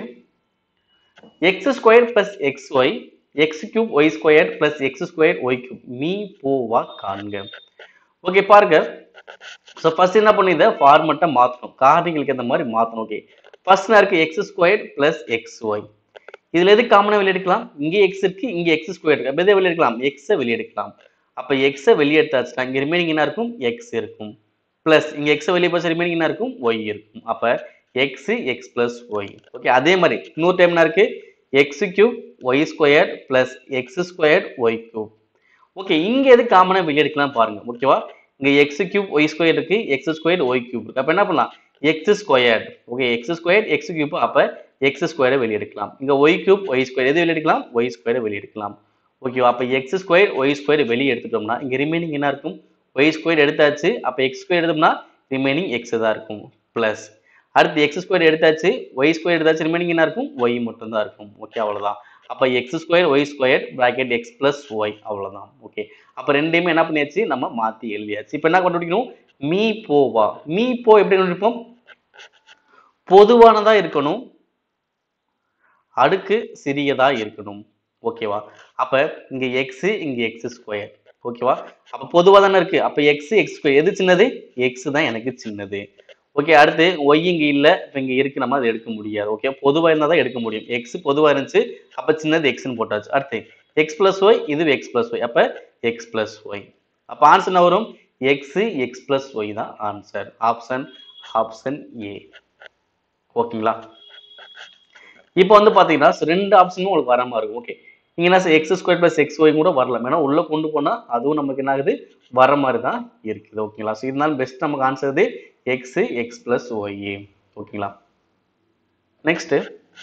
X square plus X Y X cube Y square plus X square Y cube மீ போவா காண்க ஓகே பாருங்க ஸோ ஃபர்ஸ்ட் என்ன பண்ணி இதை ஃபார்மெட்டை மாற்றணும் காரணிகளுக்கு இந்த மாதிரி மாற்றணும் ஓகே ஃபர்ஸ்ட் நான் இருக்கு X square plus X Y இதுல எது காமனாக வெளியெடுக்கலாம் இங்கே எக்ஸ் இருக்கு இங்கே எக்ஸ் ஸ்கொயர் இருக்கு அப்போ எதை வெளியெடுக்கலாம் எக்ஸை வெளியெடுக்கலாம் அப்போ எக்ஸை வெளியெடுத்தாச்சுன்னா இங்கே ரிமைனிங் என்ன இருக்கும் எக்ஸ் இருக்கும் ப்ளஸ் இங்கே எக்ஸை வெளியே போச்சு ரிமைனிங் என்ன இருக்கும் ஒய் இருக்கும் அப்போ X X plus Y okay அதே மாதிரி இன்னொரு டைம் என்ன இருக்கு X cube Y square plus X square Y cube okay இங்கே எது காமனாக வெளியெடுக்கலாம் பாருங்க ஓகேவா இங்கே எக்ஸ் கியூப் ஒய் ஸ்கொயர் இருக்கு எக்ஸ் ஸ்கொயர் ஒய் கியூப் இருக்கு அப்போ என்ன பண்ணலாம் X square okay X square X cube அப்போ எக்ஸ் ஸ்கொயரை வெளியெடுக்கலாம் இங்கே ஒய் கியூப் ஒய் ஸ்கொயர் எது வெளியெடுக்கலாம் ஒய் ஸ்கொயரை வெளியெடுக்கலாம் ஓகேவா அப்போ எக்ஸ் ஸ்கொயர் ஒய் ஸ்கொயர் வெளியே எடுத்துட்டோம்னா இங்கே ரிமைனிங் என்ன இருக்கும் ஒய் ஸ்கொயர் எடுத்தாச்சு அப்போ எக்ஸ் ஸ்கொயர் எடுத்தோம்னா ரிமைனிங் எக்ஸ் தான் இருக்கும் ப்ளஸ் அடுத்து எக்ஸ் ஸ்கொயர் எடுத்தாச்சு ஒய் ஸ்கொயர் எடுத்தாச்சு ரிமைனிங் என்ன இருக்கும் ஒய் மட்டும் தான் இருக்கும் ஓகே அவ்வளோதான் அப்போ X square Y square bracket X plus Y அவ்வளோதான் ஓகே அப்போ ரெண்டையுமே என்ன பண்ணியாச்சு நம்ம மாற்றி எழுதியாச்சு இப்போ என்ன கண்டுபிடிக்கணும் மீ போவா மீ போ எப்படி கண்டுபிடிப்போம் பொதுவானதா இருக்கணும் அடுக்கு சிறியதா இருக்கணும் ஓகேவா அப்ப இங்க எக்ஸ் இங்க எக்ஸ் ஸ்கொயர் ஓகேவா அப்ப பொதுவா தானே இருக்கு அப்ப எக்ஸ் எக்ஸ் ஸ்கொயர் எது சின்னது எக்ஸ் தான் எனக்கு சின்னது ஓகே அடுத்து ஒய் இங்க இல்ல இப்ப இங்க இருக்கு நம்ம அதை எடுக்க முடியாது ஓகே பொதுவா இருந்தா தான் எடுக்க முடியும் எக்ஸ் பொதுவா இருந்துச்சு அப்ப சின்னது எக்ஸ்னு போட்டாச்சு அடுத்து எக்ஸ் பிளஸ் ஒய் இது எக்ஸ் பிளஸ் ஒய் அப்ப எக்ஸ் பிளஸ் ஒய் அப்ப ஆன்சர் என்ன வரும் எக்ஸ் எக்ஸ் பிளஸ் ஒய் தான் ஆன்சர் ஆப்ஷன் ஆப்ஷன் ஏ ஓகேங்களா இப்போ வந்து பாத்தீங்கன்னா ரெண்டு ஆப்ஷனும் உங்களுக்கு வர மாதிரி இருக்கும் ஓகே இங்க என்ன X square plus X Y கூட வரலாம் ஏன்னா உள்ள கொண்டு போனா அதுவும் நமக்கு என்ன ஆகுது வர மாதிரி தான் இருக்குது ஓகேங்களா ஸோ இதனால பெஸ்ட் நமக்கு answer X X plus Y ஓகேங்களா next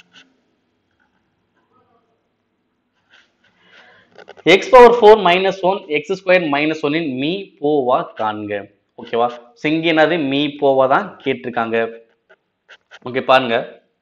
X power four minus one X square minus ஒன்னின் மீ போவா காண்க ஓகேவா ஸோ இங்க என்னது மீ போவா தான் கேட்டிருக்காங்க ஓகே பாருங்க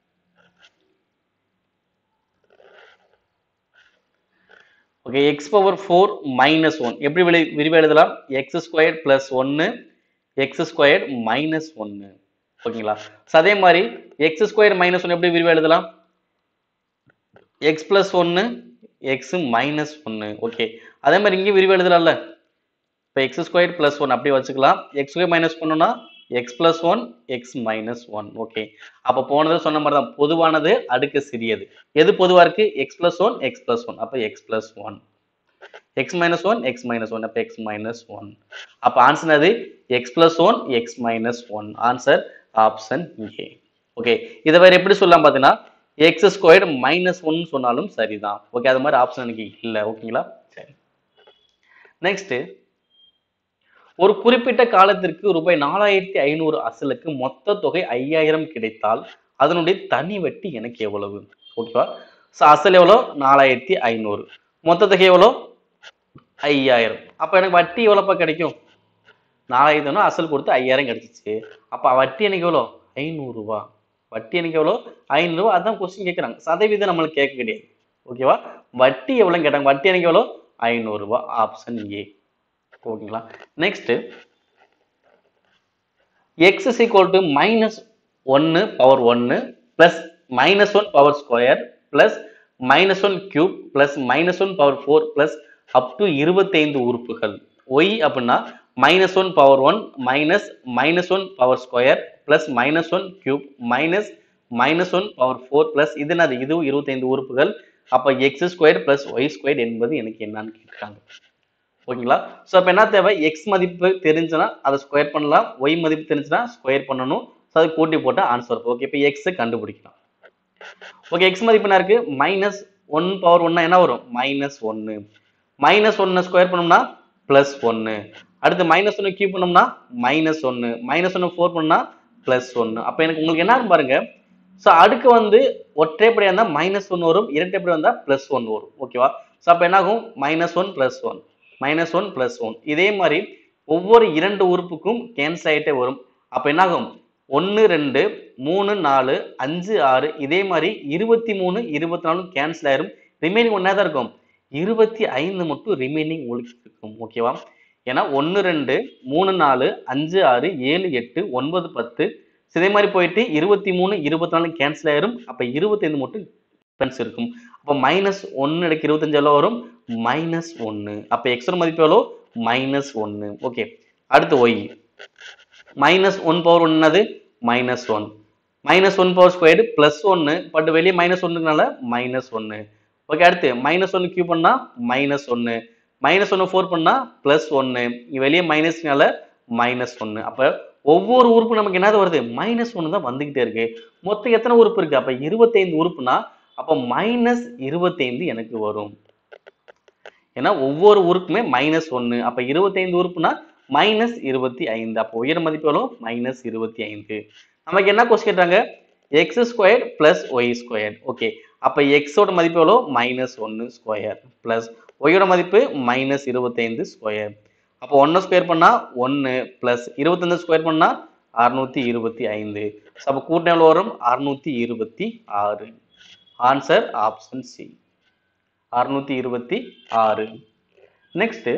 okay X power four minus one எப்படி விளை விரிவு எழுதலாம் எக்ஸ் ஸ்கொயர் பிளஸ் ஒன்று எக்ஸ் ஸ்கொயர் மைனஸ் ஒன்று ஓகேங்களா ஸோ அதே மாதிரி எக்ஸ் ஸ்கொயர் மைனஸ் ஒன் எப்படி விரிவு எழுதலாம் எக்ஸ் பிளஸ் ஒன்று எக்ஸ் மைனஸ் ஒன்று ஓகே அதே மாதிரி இங்கே விரிவு எழுதலாம்ல இப்போ எக்ஸ் ஸ்கொயர் பிளஸ் ஒன் அப்படியே வச்சுக்கலாம் எக்ஸ் ஸ்கொயர் மைனஸ் ஒன்றுனா X plus one X minus one okay அப்போ போனது சொன்ன மாதிரி தான் பொதுவானது அடுக்கு சிறியது எது பொதுவா இருக்கு X plus one X plus one அப்போ X plus one X minus one X minus one அப்போ எக்ஸ் மைனஸ் ஒன் அப்போ ஆன்சர் அது X plus one X minus one answer option A okay இதை வேற எப்படி சொல்லலாம் பார்த்தீங்கன்னா எக்ஸ் ஸ்கொயர்டு மைனஸ் ஒன் சொன்னாலும் சரிதான் ஓகே அது மாதிரி ஆப்ஷன் எனக்கு இல்லை ஓகேங்களா சரி நெக்ஸ்ட் ஒரு குறிப்பிட்ட காலத்திற்கு ரூபாய் நாலாயிரத்தி ஐநூறு அசலுக்கு மொத்த தொகை ஐயாயிரம் கிடைத்தால் அதனுடைய தனி வட்டி எனக்கு எவ்வளவு ஓகேவா ஸோ அசல் எவ்வளோ நாலாயிரத்தி ஐநூறு மொத்த தொகை எவ்வளோ ஐயாயிரம் அப்போ எனக்கு வட்டி எவ்வளோப்பா கிடைக்கும் நாலாயிரத்துனா அசல் கொடுத்து ஐயாயிரம் கிடைச்சிச்சு அப்போ வட்டி எனக்கு எவ்வளோ ஐநூறுரூவா வட்டி எனக்கு எவ்வளோ ஐநூறுரூவா அதான் கொஸ்டின் கேட்குறாங்க சதவீதம் நம்மளுக்கு கேட்க கிடையாது ஓகேவா வட்டி எவ்வளோன்னு கேட்டாங்க வட்டி எனக்கு எவ்வளோ ஐநூறுரூவா ஆப்ஷன் ஏ ஓகேங்களா next X is equal to minus ஒன்று பவர் ஒன்று plus minus one power square plus minus one cube plus minus one power four plus up to இருபத்தைந்து உறுப்புகள் ஒய் அப்படின்னா minus one power one minus minus one power square plus minus one cube minus minus one power four plus இது என்னது இதுவும் இருபத்தைந்து உறுப்புகள் அப்போ X square plus Y square என்பது எனக்கு என்னன்னு கேட்குறாங்க ஓகேங்களா ஸோ அப்போ என்ன தேவை எக்ஸ் மதிப்பு தெரிஞ்சுன்னா அதை ஸ்கொயர் பண்ணலாம் ஒய் மதிப்பு தெரிஞ்சுன்னா ஸ்கொயர் பண்ணணும் ஸோ அதை கூட்டி போட்டால் ஆன்சர் இருக்கும் ஓகே இப்போ எக்ஸை கண்டுபிடிக்கலாம் ஓகே எக்ஸ் மதிப்பு என்ன இருக்கு மைனஸ் ஒன் பவர் ஒன்னா என்ன வரும் மைனஸ் ஒன்று மைனஸ் ஒன்று ஸ்கொயர் பண்ணோம்னா ப்ளஸ் ஒன்று அடுத்து மைனஸ் ஒன்று கியூப் பண்ணோம்னா மைனஸ் ஒன்று மைனஸ் ஒன்று ஃபோர் பண்ணா ப்ளஸ் ஒன்று அப்போ எனக்கு உங்களுக்கு என்ன ஆகும் பாருங்க ஸோ அடுக்கு வந்து ஒற்றைப்படியாக இருந்தால் மைனஸ் ஒன் வரும் இரட்டைப்படி வந்தால் ப்ளஸ் ஒன் வரும் ஓகேவா ஸோ அப்போ என்ன ஆகும் minus one plus one minus one plus one இதே மாதிரி ஒவ்வொரு இரண்டு உறுப்புக்கும் கேன்சல் ஆகிட்டே வரும் அப்போ என்னாகும் ஒன்று ரெண்டு மூணு நாலு அஞ்சு ஆறு இதே மாதிரி இருபத்தி மூணு இருபத்தி நாலு கேன்சல் ஆயிரும் ரிமைனிங் ஒன்றா தான் இருக்கும் இருபத்தி ஐந்து மட்டும் ரிமைனிங் உங்களுக்கு இருக்கும் ஓகேவா ஏன்னா ஒன்று ரெண்டு மூணு நாலு அஞ்சு ஆறு ஏழு எட்டு ஒன்பது பத்து so இதே மாதிரி போயிட்டு இருபத்தி மூணு இருபத்தி நாலு கேன்சல் ஆயிரும் அப்போ இருபத்தைந்து மட்டும் டிஃபரன்ஸ் இருக்கும் அப்போ மைனஸ் ஒன்று எடுக்க இருபத்தஞ்சு எவ்வளோ வரும் மைனஸ் ஒன்று அப்போ எக்ஸோட மதிப்பு எவ்வளோ மைனஸ் ஒன்று ஓகே அடுத்து ஒய் மைனஸ் ஒன் பவர் ஒன்னது minus one minus one power squared plus ஒன்று பட் வெளியே மைனஸ் ஒன்றுனால மைனஸ் ஒன்று ஓகே அடுத்து மைனஸ் ஒன்று கியூ பண்ணா மைனஸ் ஒன்று மைனஸ் ஒன்று ஃபோர் பண்ணா ப்ளஸ் ஒன்று வெளியே மைனஸ்னால மைனஸ் ஒன்று அப்போ ஒவ்வொரு உறுப்பு நமக்கு என்னது வருது மைனஸ் ஒன்று தான் வந்துகிட்டே இருக்கு மொத்தம் எத்தனை உறுப்பு இருக்கு அப்போ இருபத்தைந்து உறுப்புனா அப்போ மைனஸ் இருபத்தைந்து எனக்கு வரும் ஏன்னா ஒவ்வொரு உறுப்புமே மைனஸ் ஒன்று அப்போ இருபத்தைந்து உறுப்புனா மைனஸ் இருபத்தி ஐந்து அப்போ உயர் மதிப்பு எவ்வளோ மைனஸ் இருபத்தி ஐந்து நமக்கு என்ன கொஸ்டின் கேட்டாங்க X square plus Y square okay அப்போ எக்ஸோட மதிப்பு எவ்வளோ மைனஸ் ஒன்று ஸ்கொயர் பிளஸ் ஒய்யோட மதிப்பு மைனஸ் இருபத்தைந்து ஸ்கொயர் அப்போ ஒன்று ஸ்கொயர் பண்ணால் ஒன்று ப்ளஸ் இருபத்தஞ்சு ஸ்கொயர் பண்ணால் அறுநூத்தி இருபத்தி ஐந்து ஸோ அப்போ கூட்டம் எவ்வளோ வரும் அறுநூத்தி இருபத்தி ஆறு ஆன்சர் ஆப்ஷன் சி அறுநூத்தி இருபத்தி ஆறு நெக்ஸ்ட்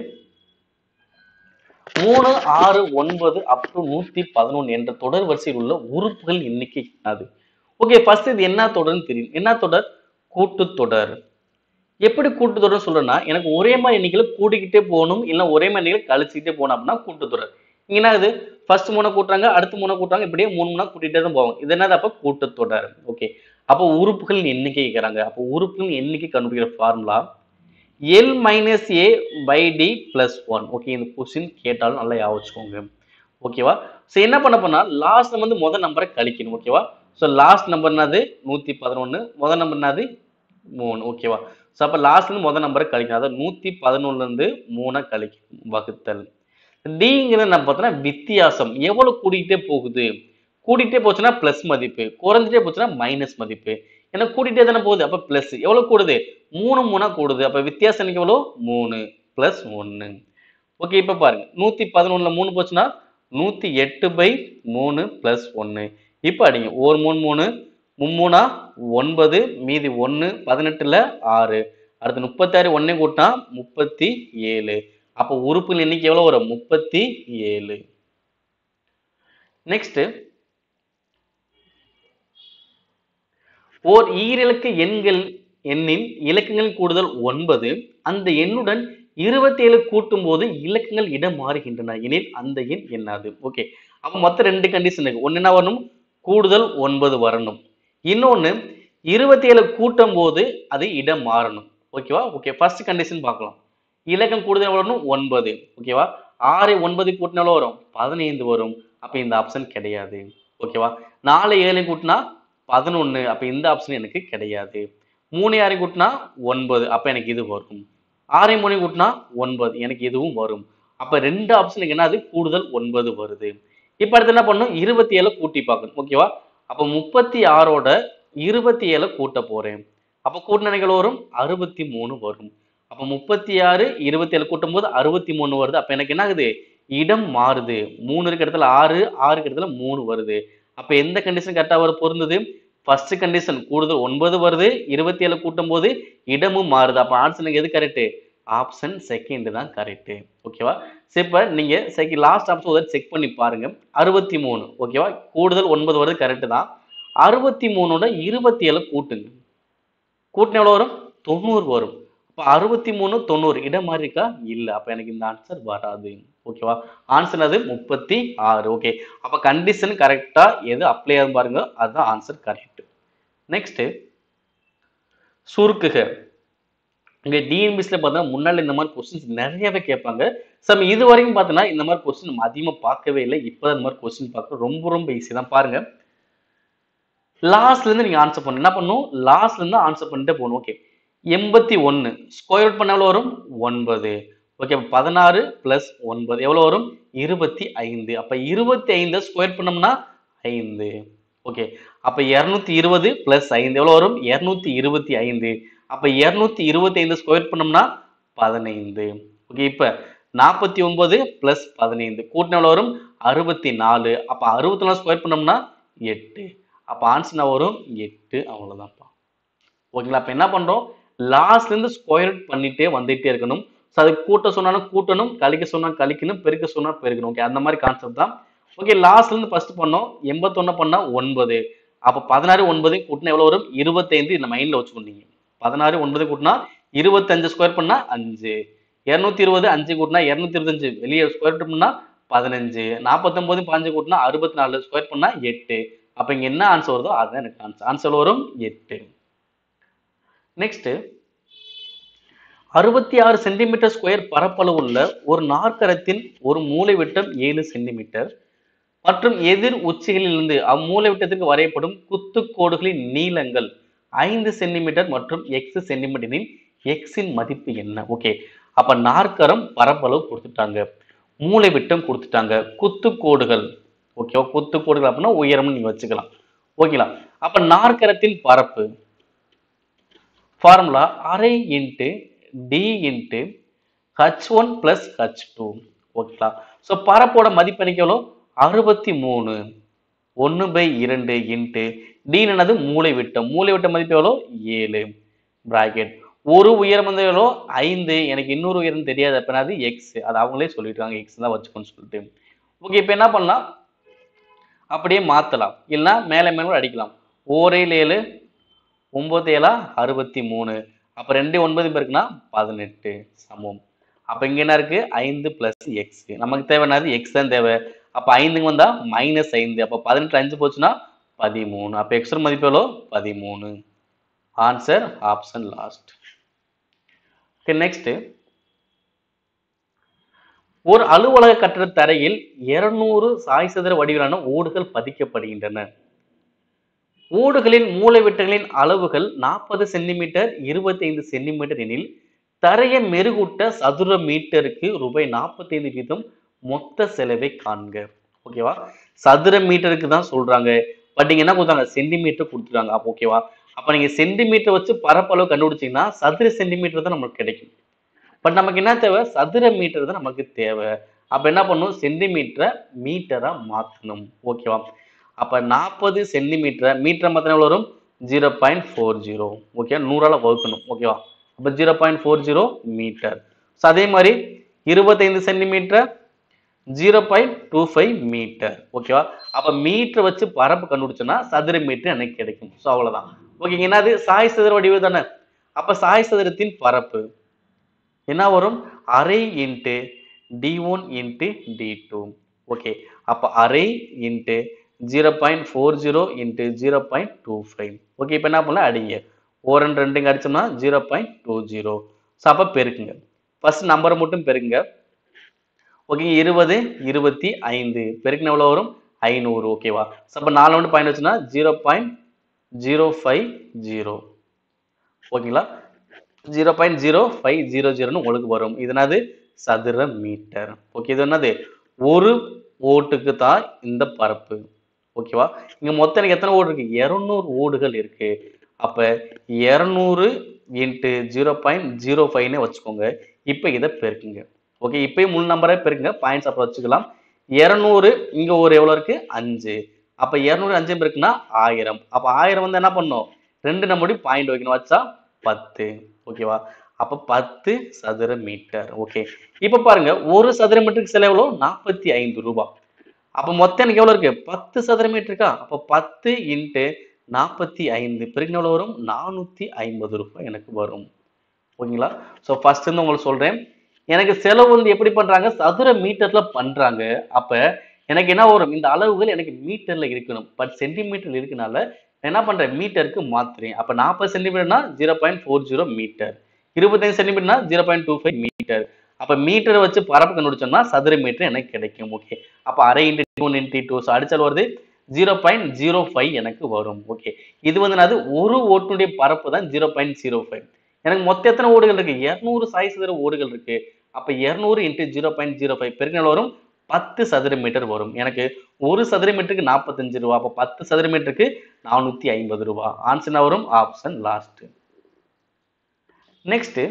மூணு ஆறு ஒன்பது அப் டு நூத்தி பதினொன்று என்ற தொடர் வரிசையில் உள்ள உறுப்புகள் எண்ணிக்கை அது ஓகே ஃபர்ஸ்ட் இது என்ன தொடர்னு தெரியும் என்ன தொடர் கூட்டுத்தொடர் எப்படி கூட்டுத்தொடர் சொல்றேன்னா எனக்கு ஒரே மாதிரி எண்ணிக்கையில கூட்டிக்கிட்டே போகணும் இல்லை ஒரே மாதிரி எண்ணிக்கையில கழிச்சுக்கிட்டே போகணும் அப்படின்னா கூட்டுத்தொடர் இங்க என்ன இது ஃபர்ஸ்ட் மூணை கூட்டுறாங்க அடுத்து மூணை கூட்டுறாங்க இப்படியே மூணு மூணா கூட்டிகிட்டே தான் போவாங்க இது என்னது அப்போ கூட்டுத்தொடர் ஓகே அப்போ உறுப்புகளின் எண்ணிக்கை கேட்குறாங்க அப்போ உறுப்புகளின் எண்ணிக்கை கண்டுபிடிக்கிற formula L minus A by D plus one okay இந்த கொஸ்டின் கேட்டாலும் நல்லா ஞாபகம் வச்சுக்கோங்க ஓகேவா ஸோ என்ன பண்ண போனா லாஸ்ட் வந்து முதல் நம்பரை கழிக்கணும் ஓகேவா ஸோ லாஸ்ட் நம்பர் என்னது நூற்றி பதினொன்று முதல் நம்பர் என்னது மூணு ஓகேவா ஸோ அப்போ லாஸ்ட்லேருந்து முதல் நம்பரை கழிக்கணும் அதாவது நூற்றி பதினொன்றுலேருந்து மூணை கழிக்கணும் வகுத்தல் டிங்கிறது நம்ம பார்த்தோன்னா வித்தியாசம் எவ்வளோ கூடிக்கிட்டே போகுது கூட்டிகிட்டே போச்சுன்னா ப்ளஸ் மதிப்பு குறைஞ்சிட்டே போச்சுன்னா மைனஸ் மதிப்பு ஏன்னா கூட்டிகிட்டே தானே போகுது அப்போ ப்ளஸ் எவ்வளோ கூடுது மூணு மூணா கூடுது அப்போ வித்தியாசம் எனக்கு எவ்வளோ மூணு ப்ளஸ் ஒன்று ஓகே இப்போ பாருங்க நூற்றி பதினொன்றில் மூணு போச்சுன்னா நூற்றி எட்டு பை மூணு ப்ளஸ் ஒன்று இப்போ அடிங்க ஒரு மூணு மூணு மும்மூணா ஒன்பது மீதி ஒன்று பதினெட்டில் ஆறு அடுத்து முப்பத்தாறு ஒன்றே கூட்டினா முப்பத்தி ஏழு அப்போ உறுப்புகள் எண்ணிக்கை எவ்வளோ வரும் முப்பத்தி ஏழு நெக்ஸ்ட் ஓர் ஈரிலக்க எண்கள் எண்ணின் இலக்கங்களின் கூடுதல் ஒன்பது அந்த எண்ணுடன் இருபத்தி ஏழு கூட்டும் போது இலக்கங்கள் இடம் மாறுகின்றன எனில் அந்த எண் என்னது ஓகே அப்ப மொத்தம் ரெண்டு கண்டிஷன் இருக்கு ஒன்னு என்ன வரணும் கூடுதல் ஒன்பது வரணும் இன்னொன்னு இருபத்தி ஏழு கூட்டும் போது அது இடம் மாறணும் ஓகேவா ஓகே ஃபர்ஸ்ட் கண்டிஷன் பார்க்கலாம் இலக்கம் கூடுதல் எவ்வளவு வரணும் ஒன்பது ஓகேவா ஆறு ஒன்பது கூட்டினா எவ்வளவு வரும் பதினைந்து வரும் அப்ப இந்த ஆப்ஷன் கிடையாது ஓகேவா நாலு ஏழு கூட்டினா பதினொன்னு அப்ப இந்த ஆப்ஷன் எனக்கு கிடையாது மூணு ஆறு கூட்டினா ஒன்பது அப்ப எனக்கு இது வரும் ஆறு மூணு கூட்டினா ஒன்பது எனக்கு இதுவும் வரும் அப்ப ரெண்டு ஆப்ஷனுக்கு என்னது கூடுதல் ஒன்பது வருது இப்ப அடுத்து என்ன பண்ணும் இருபத்தி ஏழு கூட்டி பார்க்கணும் ஓகேவா அப்ப முப்பத்தி ஆறோட இருபத்தி ஏழு கூட்ட போறேன் அப்ப கூட்டினங்கள் வரும் அறுபத்தி மூணு வரும் அப்ப முப்பத்தி ஆறு இருபத்தி ஏழு கூட்டும் போது அறுபத்தி மூணு வருது அப்ப எனக்கு என்ன ஆகுது இடம் மாறுது மூணு இருக்க இடத்துல ஆறு ஆறு இடத்துல மூணு வருது அப்ப எந்த கண்டிஷன் கரெக்டா வர பொருந்தது ஃபர்ஸ்ட் கண்டிஷன் கூடுதல் ஒன்பது வருது இருபத்தி ஏழு கூட்டும் போது இடமும் மாறுது அப்ப ஆன்சர் எது கரெக்ட் ஆப்ஷன் செகண்ட் தான் கரெக்ட் ஓகேவா சரி இப்போ நீங்க செகண்ட் லாஸ்ட் ஆப்ஷன் ஒரு செக் பண்ணி பாருங்க அறுபத்தி மூணு ஓகேவா கூடுதல் ஒன்பது வருது கரெக்ட் தான் அறுபத்தி மூணோட இருபத்தி ஏழு கூட்டுங்க கூட்டின எவ்வளவு வரும் தொண்ணூறு வரும் அப்ப அறுபத்தி மூணு தொண்ணூறு இடம் மாதிரி இருக்கா இல்ல அப்ப எனக்கு இந்த ஆன்சர் வராது ஓகேவா ஆன்சர் அது முப்பத்தி ஆறு ஓகே அப்ப கண்டிஷன் கரெக்டா எது அப்ளை ஆகும் பாருங்க அதுதான் ஆன்சர் கரெக்ட் நெக்ஸ்ட் சுருக்குக இங்க டிஎன்பிஸ்ல பார்த்தா முன்னாடி இந்த மாதிரி கொஸ்டின்ஸ் நிறையவே கேட்பாங்க ஸோ நம்ம இது வரைக்கும் பார்த்தோன்னா இந்த மாதிரி கொஸ்டின் நம்ம அதிகமாக பார்க்கவே இல்லை இப்போ இந்த மாதிரி கொஸ்டின் பார்க்க ரொம்ப ரொம்ப ஈஸி தான் பாருங்க லாஸ்ட்ல இருந்து நீங்க ஆன்சர் பண்ணணும் என்ன பண்ணணும் லாஸ்ட்ல இருந்து ஆன்சர் பண்ணிட்டே போகணும் ஓகே எண்பத்தி ஒன்னு ஸ்கொயர் ரூட் பண்ண எவ்வளவு வரும் ஒன்பது ஓகே பதினாறு பிளஸ் ஒன்பது எவ்வளவு வரும் இருபத்தி ஐந்து அப்ப இருபத்தி ஐந்து ஸ்கொயர் பண்ணோம்னா ஐந்து ஓகே அப்ப இருநூத்தி இருபது பிளஸ் ஐந்து எவ்வளவு வரும் இருநூத்தி இருபத்தி ஐந்து அப்ப இருநூத்தி இருபத்தி ஐந்து ஸ்கொயர் பண்ணோம்னா பதினைந்து ஓகே இப்ப நாற்பத்தி ஒன்பது பிளஸ் பதினைந்து கூட்டின எவ்வளவு வரும் அறுபத்தி நாலு அப்ப அறுபத்தி நாலு ஸ்கொயர் பண்ணோம்னா எட்டு அப்ப ஆன்சர் வரும் எட்டு அவ்வளவுதான்ப்பா ஓகேங்களா அப்ப என்ன பண்றோம் லாஸ்ட்ல இருந்து ஸ்கொயர் பண்ணிட்டே வந்துட்டே இருக்கணும் ஸோ அது கூட்ட சொன்னாலும் கூட்டணும் கழிக்க சொன்னா கழிக்கணும் பெருக்க சொன்னா பெருக்கணும் ஓகே அந்த மாதிரி கான்செப்ட் தான் ஓகே லாஸ்ட்ல இருந்து ஃபர்ஸ்ட் பண்ணோம் எண்பத்தொன்னு பண்ணா ஒன்பது அப்ப பதினாறு ஒன்பது கூட்டினா எவ்வளவு வரும் இருபத்தைந்து இந்த மைண்ட்ல வச்சுக்கொண்டீங்க பதினாறு ஒன்பது கூட்டினா இருபத்தஞ்சு ஸ்கொயர் பண்ணா அஞ்சு இருநூத்தி இருபது அஞ்சு கூட்டினா இருநூத்தி இருபத்தஞ்சு வெளியே ஸ்கொயர் பண்ணா பதினஞ்சு நாற்பத்தொன்பது பாஞ்சு கூட்டினா அறுபத்தி நாலு ஸ்கொயர் பண்ணா எட்டு அப்ப இங்க என்ன ஆன்சர் வருதோ அதுதான் எனக்கு ஆன்சர் ஆன்சர் வரும் எட்டு நெக்ஸ்ட் அறுபத்தி ஆறு சென்டிமீட்டர் ஸ்கொயர் பரப்பளவு உள்ள ஒரு நாற்கரத்தின் ஒரு மூலை விட்டம் ஏழு சென்டிமீட்டர் மற்றும் எதிர் உச்சிகளிலிருந்து அம்மூலை விட்டத்திற்கு வரையப்படும் குத்துக்கோடுகளின் நீளங்கள் ஐந்து சென்டிமீட்டர் மற்றும் எக்ஸ் சென்டிமீட்டரின் எக்ஸின் மதிப்பு என்ன ஓகே அப்ப நாற்கரம் பரப்பளவு கொடுத்துட்டாங்க மூலை விட்டம் கொடுத்துட்டாங்க குத்துக்கோடுகள் ஓகேவா குத்துக்கோடுகள் அப்படின்னா உயரம்னு நீங்க வச்சுக்கலாம் ஓகேங்களா அப்ப நாற்கரத்தின் பரப்பு ஃபார்முலா அரை into D into H one plus H two ஓகேங்களா ஸோ பரப்போட மதிப்பு எனக்கு எவ்வளோ அறுபத்தி மூணு ஒன்று பை இரண்டு இன்ட்டு டீனது மூளை விட்டம் மூளை விட்ட மதிப்பு எவ்வளோ ஏழு பிராக்கெட் ஒரு உயரம் வந்து எவ்வளோ ஐந்து எனக்கு இன்னொரு உயரம் தெரியாது அப்போ அது எக்ஸ் அது அவங்களே சொல்லிட்டாங்க எக்ஸ் தான் வச்சுக்கோன்னு சொல்லிட்டு ஓகே இப்போ என்ன பண்ணலாம் அப்படியே மாற்றலாம் இல்லைன்னா மேலே மேலே கூட அடிக்கலாம் ஓரேழு ஏழு ஒம்பது ஏழா அறுபத்தி மூணு அப்போ ரெண்டு ஒன்பது பேருக்குன்னா பதினெட்டு சமம் அப்போ இங்கே என்ன இருக்கு ஐந்து பிளஸ் எக்ஸ் நமக்கு தேவையானது எக்ஸ் தான் தேவை அப்போ ஐந்துக்கு வந்தா மைனஸ் ஐந்து அப்போ பதினெட்டு அஞ்சு போச்சுன்னா பதிமூணு அப்போ எக்ஸோட மதிப்பு எவ்வளோ பதிமூணு answer option last okay next ஒரு அலுவலக கட்டட தரையில் 200 சாய் சதுர வடிவிலான ஓடுகள் பதிக்கப்படுகின்றன ஓடுகளின் மூலைவிட்டங்களின் அளவுகள் நாற்பது சென்டிமீட்டர் இருபத்தைந்து சென்டிமீட்டர் எனில் தரையை மெருகூட்ட சதுர மீட்டருக்கு ரூபாய் நாற்பத்தைந்து வீதம் மொத்த செலவை காண்க ஓகேவா சதுர மீட்டருக்கு தான் சொல்றாங்க பட் நீங்க என்ன கொடுத்தாங்க சென்டிமீட்டர் கொடுத்துருக்காங்க அப்போ ஓகேவா அப்ப நீங்க சென்டிமீட்டர் வச்சு பரப்பளவு கண்டுபிடிச்சீங்கன்னா சதுர சென்டிமீட்டர் தான் நமக்கு கிடைக்கும் பட் நமக்கு என்ன தேவை சதுர மீட்டர் தான் நமக்கு தேவை அப்ப என்ன பண்ணணும் சென்டிமீட்டரை மீட்டரா மாத்தணும் ஓகேவா அப்ப நாற்பது சென்டிமீட்டரை மீட்டர் மாத்திரம் எவ்வளவு வரும் zero point four zero okay நூறால வகுக்கணும் ஓகேவா அப்ப zero point four zero metre so அதே மாதிரி இருபத்தைந்து centimetre zero point two five metre ஓகேவா அப்ப மீட்டர் வச்சு பரப்பு கண்டுபிடிச்சோன்னா சதுர மீட்டர் எனக்கு கிடைக்கும் ஸோ அவ்வளவுதான் ஓகேங்க என்னது சாய் சதுர வடிவு தானே அப்ப சாய் சதுரத்தின் பரப்பு என்ன வரும் அரை into D one into D two okay அப்போ அரை into zero point four zero into zero point two five okay இப்போ என்ன பண்ணலாம் அடிங்க ஓர் ரெண்டு ரெண்டுங்க அடிச்சோம்னா zero point two zero so அப்போ பெருக்குங்க ஃபர்ஸ்ட் நம்பரை மட்டும் பெருக்குங்க ஓகேங்க இருபது இருபத்தி ஐந்து பெருக்குன எவ்வளோ வரும் ஐநூறு ஓகேவா ஸோ அப்போ நாலு வந்து பாயிண்ட் வச்சுன்னா zero point zero five zero ஓகேங்களா zero point zero five zero ஜீரோன்னு உங்களுக்கு வரும் இது என்னது சதுர மீட்டர் ஓகே இது என்னது ஒரு ஓட்டுக்கு தான் இந்த பரப்பு ஓகேவா இங்க மொத்தம் எனக்கு எத்தனை ஓடு இருக்கு இருநூறு ஓடுகள் இருக்கு அப்ப இருநூறு இன்ட்டு ஜீரோ பாயிண்ட் ஜீரோ ஃபைவ்னே வச்சுக்கோங்க இப்போ இதை பெருக்குங்க ஓகே இப்பயும் முழு நம்பரே பெருக்குங்க பாயிண்ட்ஸ் அப்புறம் வச்சுக்கலாம் இருநூறு இங்க ஒரு எவ்வளவு இருக்கு அஞ்சு அப்ப இருநூறு அஞ்சு இருக்குன்னா ஆயிரம் அப்ப ஆயிரம் வந்து என்ன பண்ணும் ரெண்டு நம்முடைய பாயிண்ட் வைக்கணும் வச்சா பத்து ஓகேவா அப்ப பத்து சதுர மீட்டர் ஓகே இப்ப பாருங்க ஒரு சதுர மீட்டருக்கு செலவு எவ்வளோ நாற்பத்தி ஐந்து ரூபாய் அப்ப மொத்தம் எனக்கு எவ்வளவு இருக்கு பத்து சதுர மீட்டருக்கா அப்ப பத்து இன்ட்டு நாற்பத்தி ஐந்து பிறகு எவ்வளவு வரும் நானூத்தி ஐம்பது ரூபாய் எனக்கு வரும் ஓகேங்களா ஸோ ஃபர்ஸ்ட் இருந்து உங்களுக்கு சொல்றேன் எனக்கு செலவு வந்து எப்படி பண்றாங்க சதுர மீட்டர்ல பண்றாங்க அப்ப எனக்கு என்ன வரும் இந்த அளவுகள் எனக்கு மீட்டர்ல இருக்கணும் பட் சென்டிமீட்டர் இருக்கனால நான் என்ன பண்றேன் மீட்டருக்கு மாத்துறேன் அப்ப நாற்பது சென்டிமீட்டர்னா zero point four zero metre இருபத்தஞ்சு சென்டிமீட்டர்னா zero point two five metre அப்ப மீட்டரை வச்சு பரப்பு கண்டுபிடிச்சோம்னா சதுர மீட்டர் எனக்கு கிடைக்கும் ஓகே அப்ப அரை into one into two so அடிச்சால் வருது ஜீரோ பாயிண்ட் ஜீரோ ஃபைவ் எனக்கு வரும் ஓகே இது வந்து என்னது ஒரு ஓட்டுடைய பரப்பு தான் ஜீரோ பாயிண்ட் ஜீரோ ஃபைவ் எனக்கு மொத்த எத்தனை ஓடுகள் இருக்கு இருநூறு சாய் சதுர ஓடுகள் இருக்கு அப்ப இருநூறு into zero point zero five பெருக்கினால் வரும் பத்து சதுர மீட்டர் வரும் எனக்கு ஒரு சதுர மீட்டருக்கு நாற்பத்தஞ்சு ரூபா அப்போ பத்து சதுர மீட்டருக்கு நானூத்தி ஐம்பது ரூபா ஆன்சர் என்ன வரும் ஆப்ஷன் லாஸ்ட் நெக்ஸ்ட்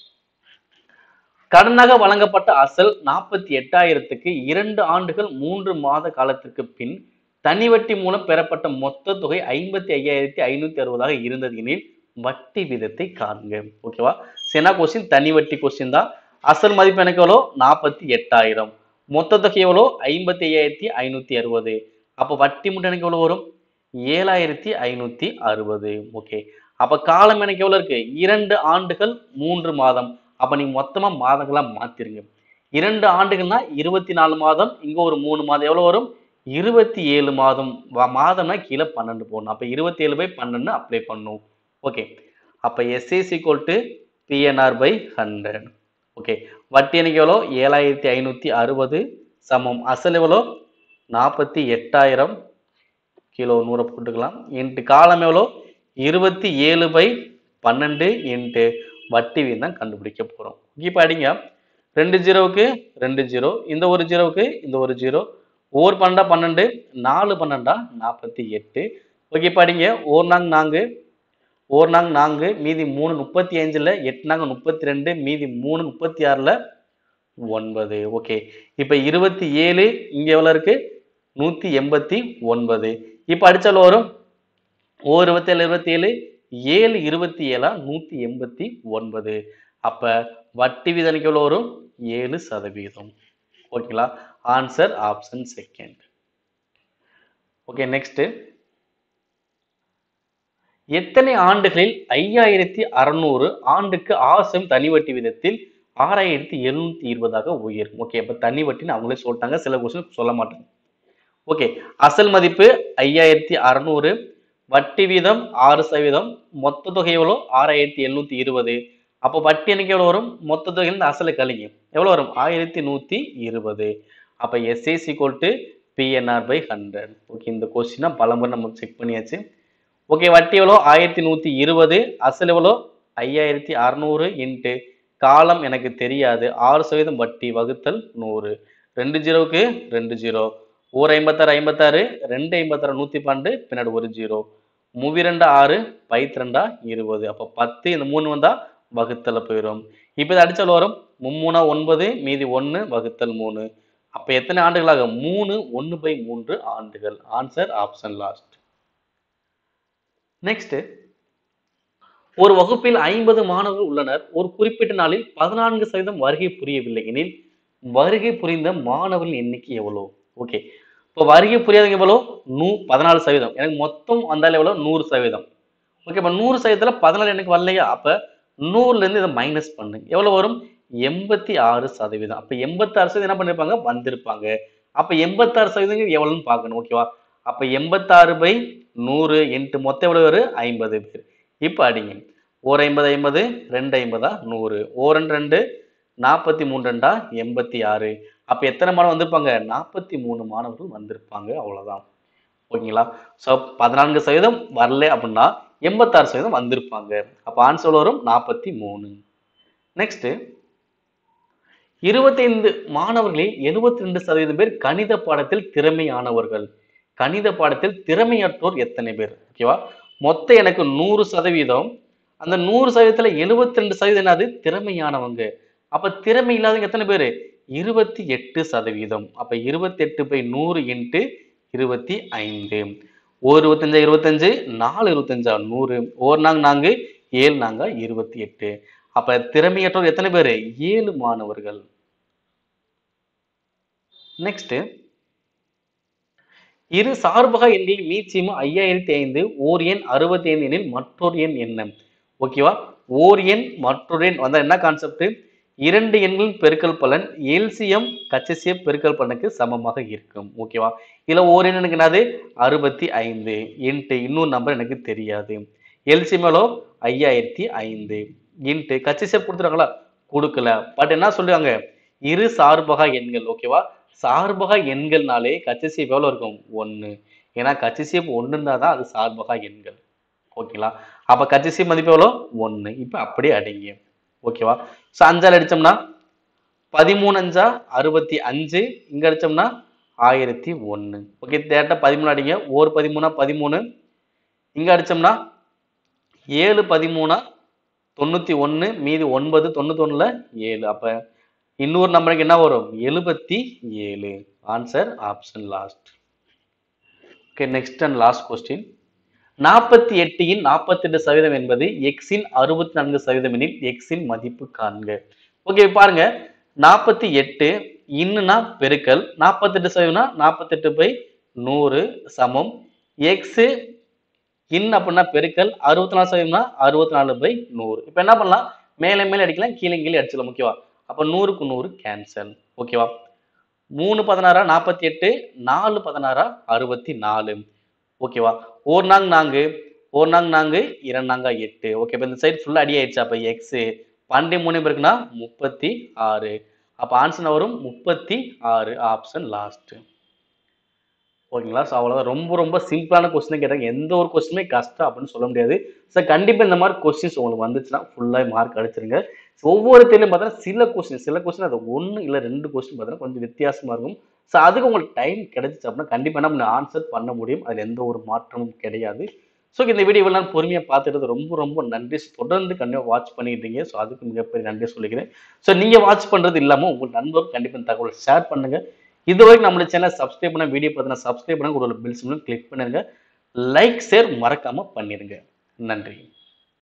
கடனாக வழங்கப்பட்ட அசல் நாற்பத்தி எட்டாயிரத்துக்கு இரண்டு ஆண்டுகள் மூன்று மாத காலத்திற்கு பின் தனி வட்டி மூலம் பெறப்பட்ட மொத்த தொகை ஐம்பத்தி ஐயாயிரத்தி ஐநூத்தி அறுபதாக இருந்தது எனில் வட்டி விதத்தை காண்க ஓகேவா செனா கொஸ்டின் தனி வட்டி கொஸ்டின் தான் அசல் மதிப்பு எனக்கு எவ்வளோ நாற்பத்தி எட்டாயிரம் மொத்த தொகை எவ்வளோ ஐம்பத்தி ஐயாயிரத்தி ஐநூத்தி அறுபது அப்போ வட்டி மட்டும் எனக்கு எவ்வளோ வரும் ஏழாயிரத்தி ஐநூத்தி அறுபது ஓகே அப்ப காலம் எனக்கு எவ்வளவு இருக்கு இரண்டு ஆண்டுகள் மூன்று மாதம் அப்ப நீங்க மொத்தமா மாதங்களா மாத்திருங்க இரண்டு ஆண்டுகள்னா இருபத்தி நாலு மாதம் இங்க ஒரு மூணு மாதம் எவ்வளவு வரும் இருபத்தி ஏழு மாதம் வ- மாதம்னா கீழே பன்னெண்டு போடணும் அப்ப இருபத்தி ஏழு பை பன்னெண்டு அப்ளை பண்ணும் ஓகே அப்ப SI equal to PNR by hundred okay வட்டி எனக்கு எவ்வளோ ஏழாயிரத்தி ஐநூத்தி அறுபது சமம் அசல் எவ்வளோ நாற்பத்தி எட்டாயிரம் கிலோ நூறை போட்டுக்கலாம் இன்ட்டு காலம் எவ்வளோ இருபத்தி ஏழு பை பன்னெண்டு இன்ட்டு வட்டி வீதம் கண்டுபிடிக்க போகிறோம் இப்போ அடிங்க ரெண்டு ஜீரோவுக்கு ரெண்டு ஜீரோ இந்த ஒரு ஜீரோவுக்கு இந்த ஒரு ஜீரோ ஓர் பன்னெண்டா பன்னெண்டு நாலு பன்னெண்டா நாற்பத்தி எட்டு ஓகே இப்போ அடிங்க ஓர் நாங்க நான்கு ஓர் நாங்க நான்கு மீதி மூணு முப்பத்தி அஞ்சுல எட்டு நாங்க முப்பத்தி ரெண்டு மீதி மூணு முப்பத்தி ஆறுல ஒன்பது ஓகே இப்போ இருபத்தி ஏழு இங்க எவ்வளவு இருக்கு நூத்தி எண்பத்தி ஒன்பது இப்போ அடிச்சாலும் வரும் ஓ இருபத்தேழு இருபத்தி ஏழு ஏழு இருபத்தி ஏழா நூத்தி எண்பத்தி ஒன்பது அப்ப வட்டி வீதம் எவ்வளவு வரும் ஏழு சதவீதம் ஓகேங்களா answer option second okay next எத்தனை ஆண்டுகளில் ஐயாயிரத்தி அறுநூறு ஆண்டுக்கு ஆசம் தனி வட்டி விதத்தில் ஆறாயிரத்தி எழுநூத்தி இருபதாக உயரும் ஓகே அப்ப தனி வட்டின்னு அவங்களே சொல்லிட்டாங்க சில கொஸ்டின் சொல்ல மாட்டாங்க ஓகே அசல் மதிப்பு ஐயாயிரத்தி அறுநூறு வட்டி வீதம் ஆறு சதவீதம் மொத்த தொகை எவ்வளோ ஆறாயிரத்தி எழுநூத்தி இருபது அப்போ வட்டி எனக்கு எவ்வளோ வரும் மொத்த தொகையிலிருந்து அசலை கழிங்க எவ்வளோ வரும் ஆயிரத்தி நூற்றி இருபது அப்போ SI equal to PNR by hundred okay இந்த கொஸ்டினா பலமுறை நம்ம செக் பண்ணியாச்சு ஓகே வட்டி எவ்வளோ ஆயிரத்தி நூற்றி இருபது அசல் எவ்வளோ ஐயாயிரத்தி அறநூறு இன்ட்டு காலம் எனக்கு தெரியாது ஆறு சதவீதம் வட்டி வகுத்தல் நூறு ரெண்டு ஜீரோவுக்கு ரெண்டு ஜீரோ ஒரு ஐம்பத்தாறு ஐம்பத்தாறு ரெண்டு ஐம்பத்தாறு நூற்றி பன்னெண்டு பின்னாடி ஒரு ஜீரோ மூவி ரெண்டு ஆறு பைத்து ரெண்டா இருபது அப்போ பத்து இந்த மூணு வந்தா வகுத்தல போயிடும் இப்போ இது அடிச்சால் வரும் மும்மூணா ஒன்பது மீதி ஒன்று வகுத்தல் மூணு அப்போ எத்தனை ஆண்டுகளாக மூணு ஒன்று பை மூன்று ஆண்டுகள் ஆன்சர் ஆப்ஷன் லாஸ்ட் நெக்ஸ்ட் ஒரு வகுப்பில் ஐம்பது மாணவர்கள் உள்ளனர் ஒரு குறிப்பிட்ட நாளில் பதினான்கு சதவீதம் வருகை புரியவில்லை எனில் வருகை புரிந்த மாணவர்கள் எண்ணிக்கை எவ்வளோ ஓகே இப்போ வருகை புரியாதவங்க எவ்வளோ நூ பதினாலு சதவீதம் எனக்கு மொத்தம் வந்தாலும் எவ்வளோ நூறு சதவீதம் ஓகே இப்போ நூறு சதவீதத்துல பதினாலு எனக்கு வரலையா அப்போ நூறுல இருந்து இதை மைனஸ் பண்ணு எவ்வளவு வரும் எண்பத்தி ஆறு சதவீதம் அப்ப எண்பத்தாறு சதவீதம் என்ன பண்ணிருப்பாங்க வந்திருப்பாங்க அப்ப எண்பத்தாறு சதவீதம் எவ்வளவுன்னு பார்க்கணும் ஓகேவா அப்ப எண்பத்தாறு பை நூறு இன்ட்டு மொத்தம் எவ்வளவு வரும் ஐம்பது பேர் இப்போ அடிங்க ஓர் ஐம்பது ஐம்பது ரெண்டு ஐம்பதா நூறு ஓ ரெண்டு ரெண்டு நாற்பத்தி மூணு ரெண்டா எண்பத்தி ஆறு அப்ப எத்தனை மாணவர் வந்திருப்பாங்க நாற்பத்தி மூணு மாணவர்கள் வந்திருப்பாங்க அவ்வளவுதான் ஓகேங்களா ஸோ பதினான்கு சதவீதம் வரல அப்படின்னா எண்பத்தாறு சதவீதம் வந்திருப்பாங்க அப்போ ஆன்சர் வரும் நாற்பத்தி மூணு நெக்ஸ்ட் இருபத்தைந்து மாணவர்களில் எழுபத்தி ரெண்டு சதவீதம் பேர் கணித பாடத்தில் திறமையானவர்கள் கணித பாடத்தில் திறமையற்றோர் எத்தனை பேர் ஓகேவா மொத்தம் எனக்கு நூறு சதவீதம் அந்த நூறு சதவீதத்துல எழுபத்தி ரெண்டு சதவீதம் என்னது திறமையானவங்க அப்ப திறமை இல்லாதவங்க எத்தனை பேர் இருபத்தி எட்டு சதவீதம் அப்ப இருபத்தி எட்டு பை நூறு இன்ட்டு இருபத்தி ஐந்து ஒரு இருபத்தஞ்சா இருபத்தஞ்சு நாலு இருபத்தஞ்சா நூறு ஒரு நாங்க நான்கு ஏழு நாங்க இருபத்தி எட்டு அப்ப திறமையற்றோர் எத்தனை பேர் ஏழு மாணவர்கள் நெக்ஸ்ட் இரு சார்பக எண்களில் மீச்சியம் ஐயாயிரத்தி ஐந்து ஓர் எண் அறுபத்தி ஐந்து எண்ணில் மற்றொரு எண் என்ன ஓகேவா ஓர் எண் மற்றொரு எண் வந்தா என்ன கான்செப்ட் இரண்டு எண்களின் பெருக்கல் பலன் எல்சிஎம் கச்சசிய பெருக்கல் பலனுக்கு சமமாக இருக்கும் ஓகேவா இதுல ஓர் எண் எனக்கு என்னது அறுபத்தி ஐந்து இன்ட்டு இன்னொரு நம்பர் எனக்கு தெரியாது எல்சிஎம் எவ்வளோ ஐயாயிரத்தி ஐந்து இன்ட்டு கச்சசிய கொடுத்துருக்காங்களா கொடுக்கல பட் என்ன சொல்றாங்க இரு சார்பக எண்கள் ஓகேவா சார்பக எண்கள்னாலே கச்சசியப் எவ்வளோ இருக்கும் ஒன்று ஏன்னா கச்சசியப் ஒன்று இருந்தால் தான் அது சார்பக எண்கள் ஓகேங்களா அப்போ கச்சசிய மதிப்பு எவ்வளோ ஒன்று இப்போ அப்படியே அடங்கி ஓகேவா ஸோ அஞ்சால் அடிச்சோம்னா பதிமூணு அஞ்சா அறுபத்தி அஞ்சு இங்கே அடிச்சோம்னா ஆயிரத்தி ஒன்று ஓகே டேரெக்டாக பதிமூணு அடிங்க ஒரு பதிமூணா பதிமூணு இங்கே அடிச்சோம்னா ஏழு பதிமூணா தொண்ணூற்றி ஒன்று மீதி ஒன்பது தொண்ணூத்தொன்னுல ஏழு அப்போ இன்னொரு நம்பருக்கு என்ன வரும் எழுபத்தி ஏழு answer option last okay next and last question நாற்பத்தி எட்டின் நாற்பத்தெட்டு சதவீதம் என்பது எக்ஸின் அறுபத்தி நான்கு சதவீதம் எனில் எக்ஸின் மதிப்பு காண்க ஓகே பாருங்க நாற்பத்தி எட்டு இன்னுனா பெருக்கல் நாற்பத்தெட்டு சதவீதம்னா நாற்பத்தெட்டு பை நூறு சமம் எக்ஸ் இன் அப்படின்னா பெருக்கல் அறுபத்தி நாலு சதவீதம்னா அறுபத்தி நாலு பை நூறு இப்போ என்ன பண்ணலாம் மேலே மேலே அடிக்கலாம் கீழே கீழே அடிச்சிடலாம் ஓகேவா அப்போ நூறுக்கு நூறு கேன்சல் ஓகேவா மூணு பதினாறா நாற்பத்தி எட்டு நாலு பதினாறா அறுபத்தி நாலு ஓகேவா ஒரு நாங்க நான்கு ஒரு நாங்க நான்கு இரண்டாங்க எட்டு ஓகே இப்போ இந்த சைடு ஃபுல்லாக அடி ஆயிடுச்சு அப்போ எக்ஸு பன்னெண்டு மூணு பேருக்குன்னா முப்பத்தி ஆறு அப்போ ஆன்சர் வரும் முப்பத்தி ஆறு ஆப்ஷன் லாஸ்ட் ஓகேங்களா ஸோ அவ்வளோதான் ரொம்ப ரொம்ப சிம்பிளான கொஸ்டின் கேட்டாங்க எந்த ஒரு கொஸ்டினுமே கஷ்டம் அப்படின்னு சொல்ல முடியாது ஸோ கண்டிப்பாக இந்த மாதிரி கொஸ்டின்ஸ் உங்களுக்கு வந்துச்சுன்னா ஃபுல்லாக மார்க் அடிச்சிருங்க ஸோ ஒவ்வொரு தேர்லையும் பார்த்தீங்கன்னா சில கொஸ்டின் சில கொஸ்டின் அது ஒன்று இல்லை ரெண்டு கொஸ்டின் பார்த்தீங்கன்னா கொஞ்சம் வித்தியாசமாக இருக்கும் ஸோ அதுக்கு உங்களுக்கு டைம் கிடைச்சிச்சு அப்படின்னா கண்டிப்பாக நம்ம ஆன்சர் பண்ண முடியும் அதில் எந்த ஒரு மாற்றமும் கிடையாது ஸோ இந்த வீடியோ இவ்வளோ நேரம் பொறுமையாக பார்த்துட்டு ரொம்ப ரொம்ப நன்றி தொடர்ந்து கண்டிப்பாக வாட்ச் பண்ணிக்கிட்டீங்க ஸோ அதுக்கு மிகப்பெரிய நன்றி சொல்லிக்கிறேன் ஸோ நீங்கள் வாட்ச் பண்ணுறது இல்லாமல் உங்கள் நண்பர் கண்டிப்பாக இந்த தகவலை ஷேர் பண்ணுங்கள் இது வரைக்கும் நம்மளுடைய சேனல் சப்ஸ்கிரைப் பண்ண வீடியோ பார்த்தீங்கன்னா சப்ஸ்கிரைப் பண்ண ஒரு பெல் சிம்லும் கிளிக் பண்ணுங்க லைக் ஷேர் மறக்காமல் பண்ணிடுங்க நன்றி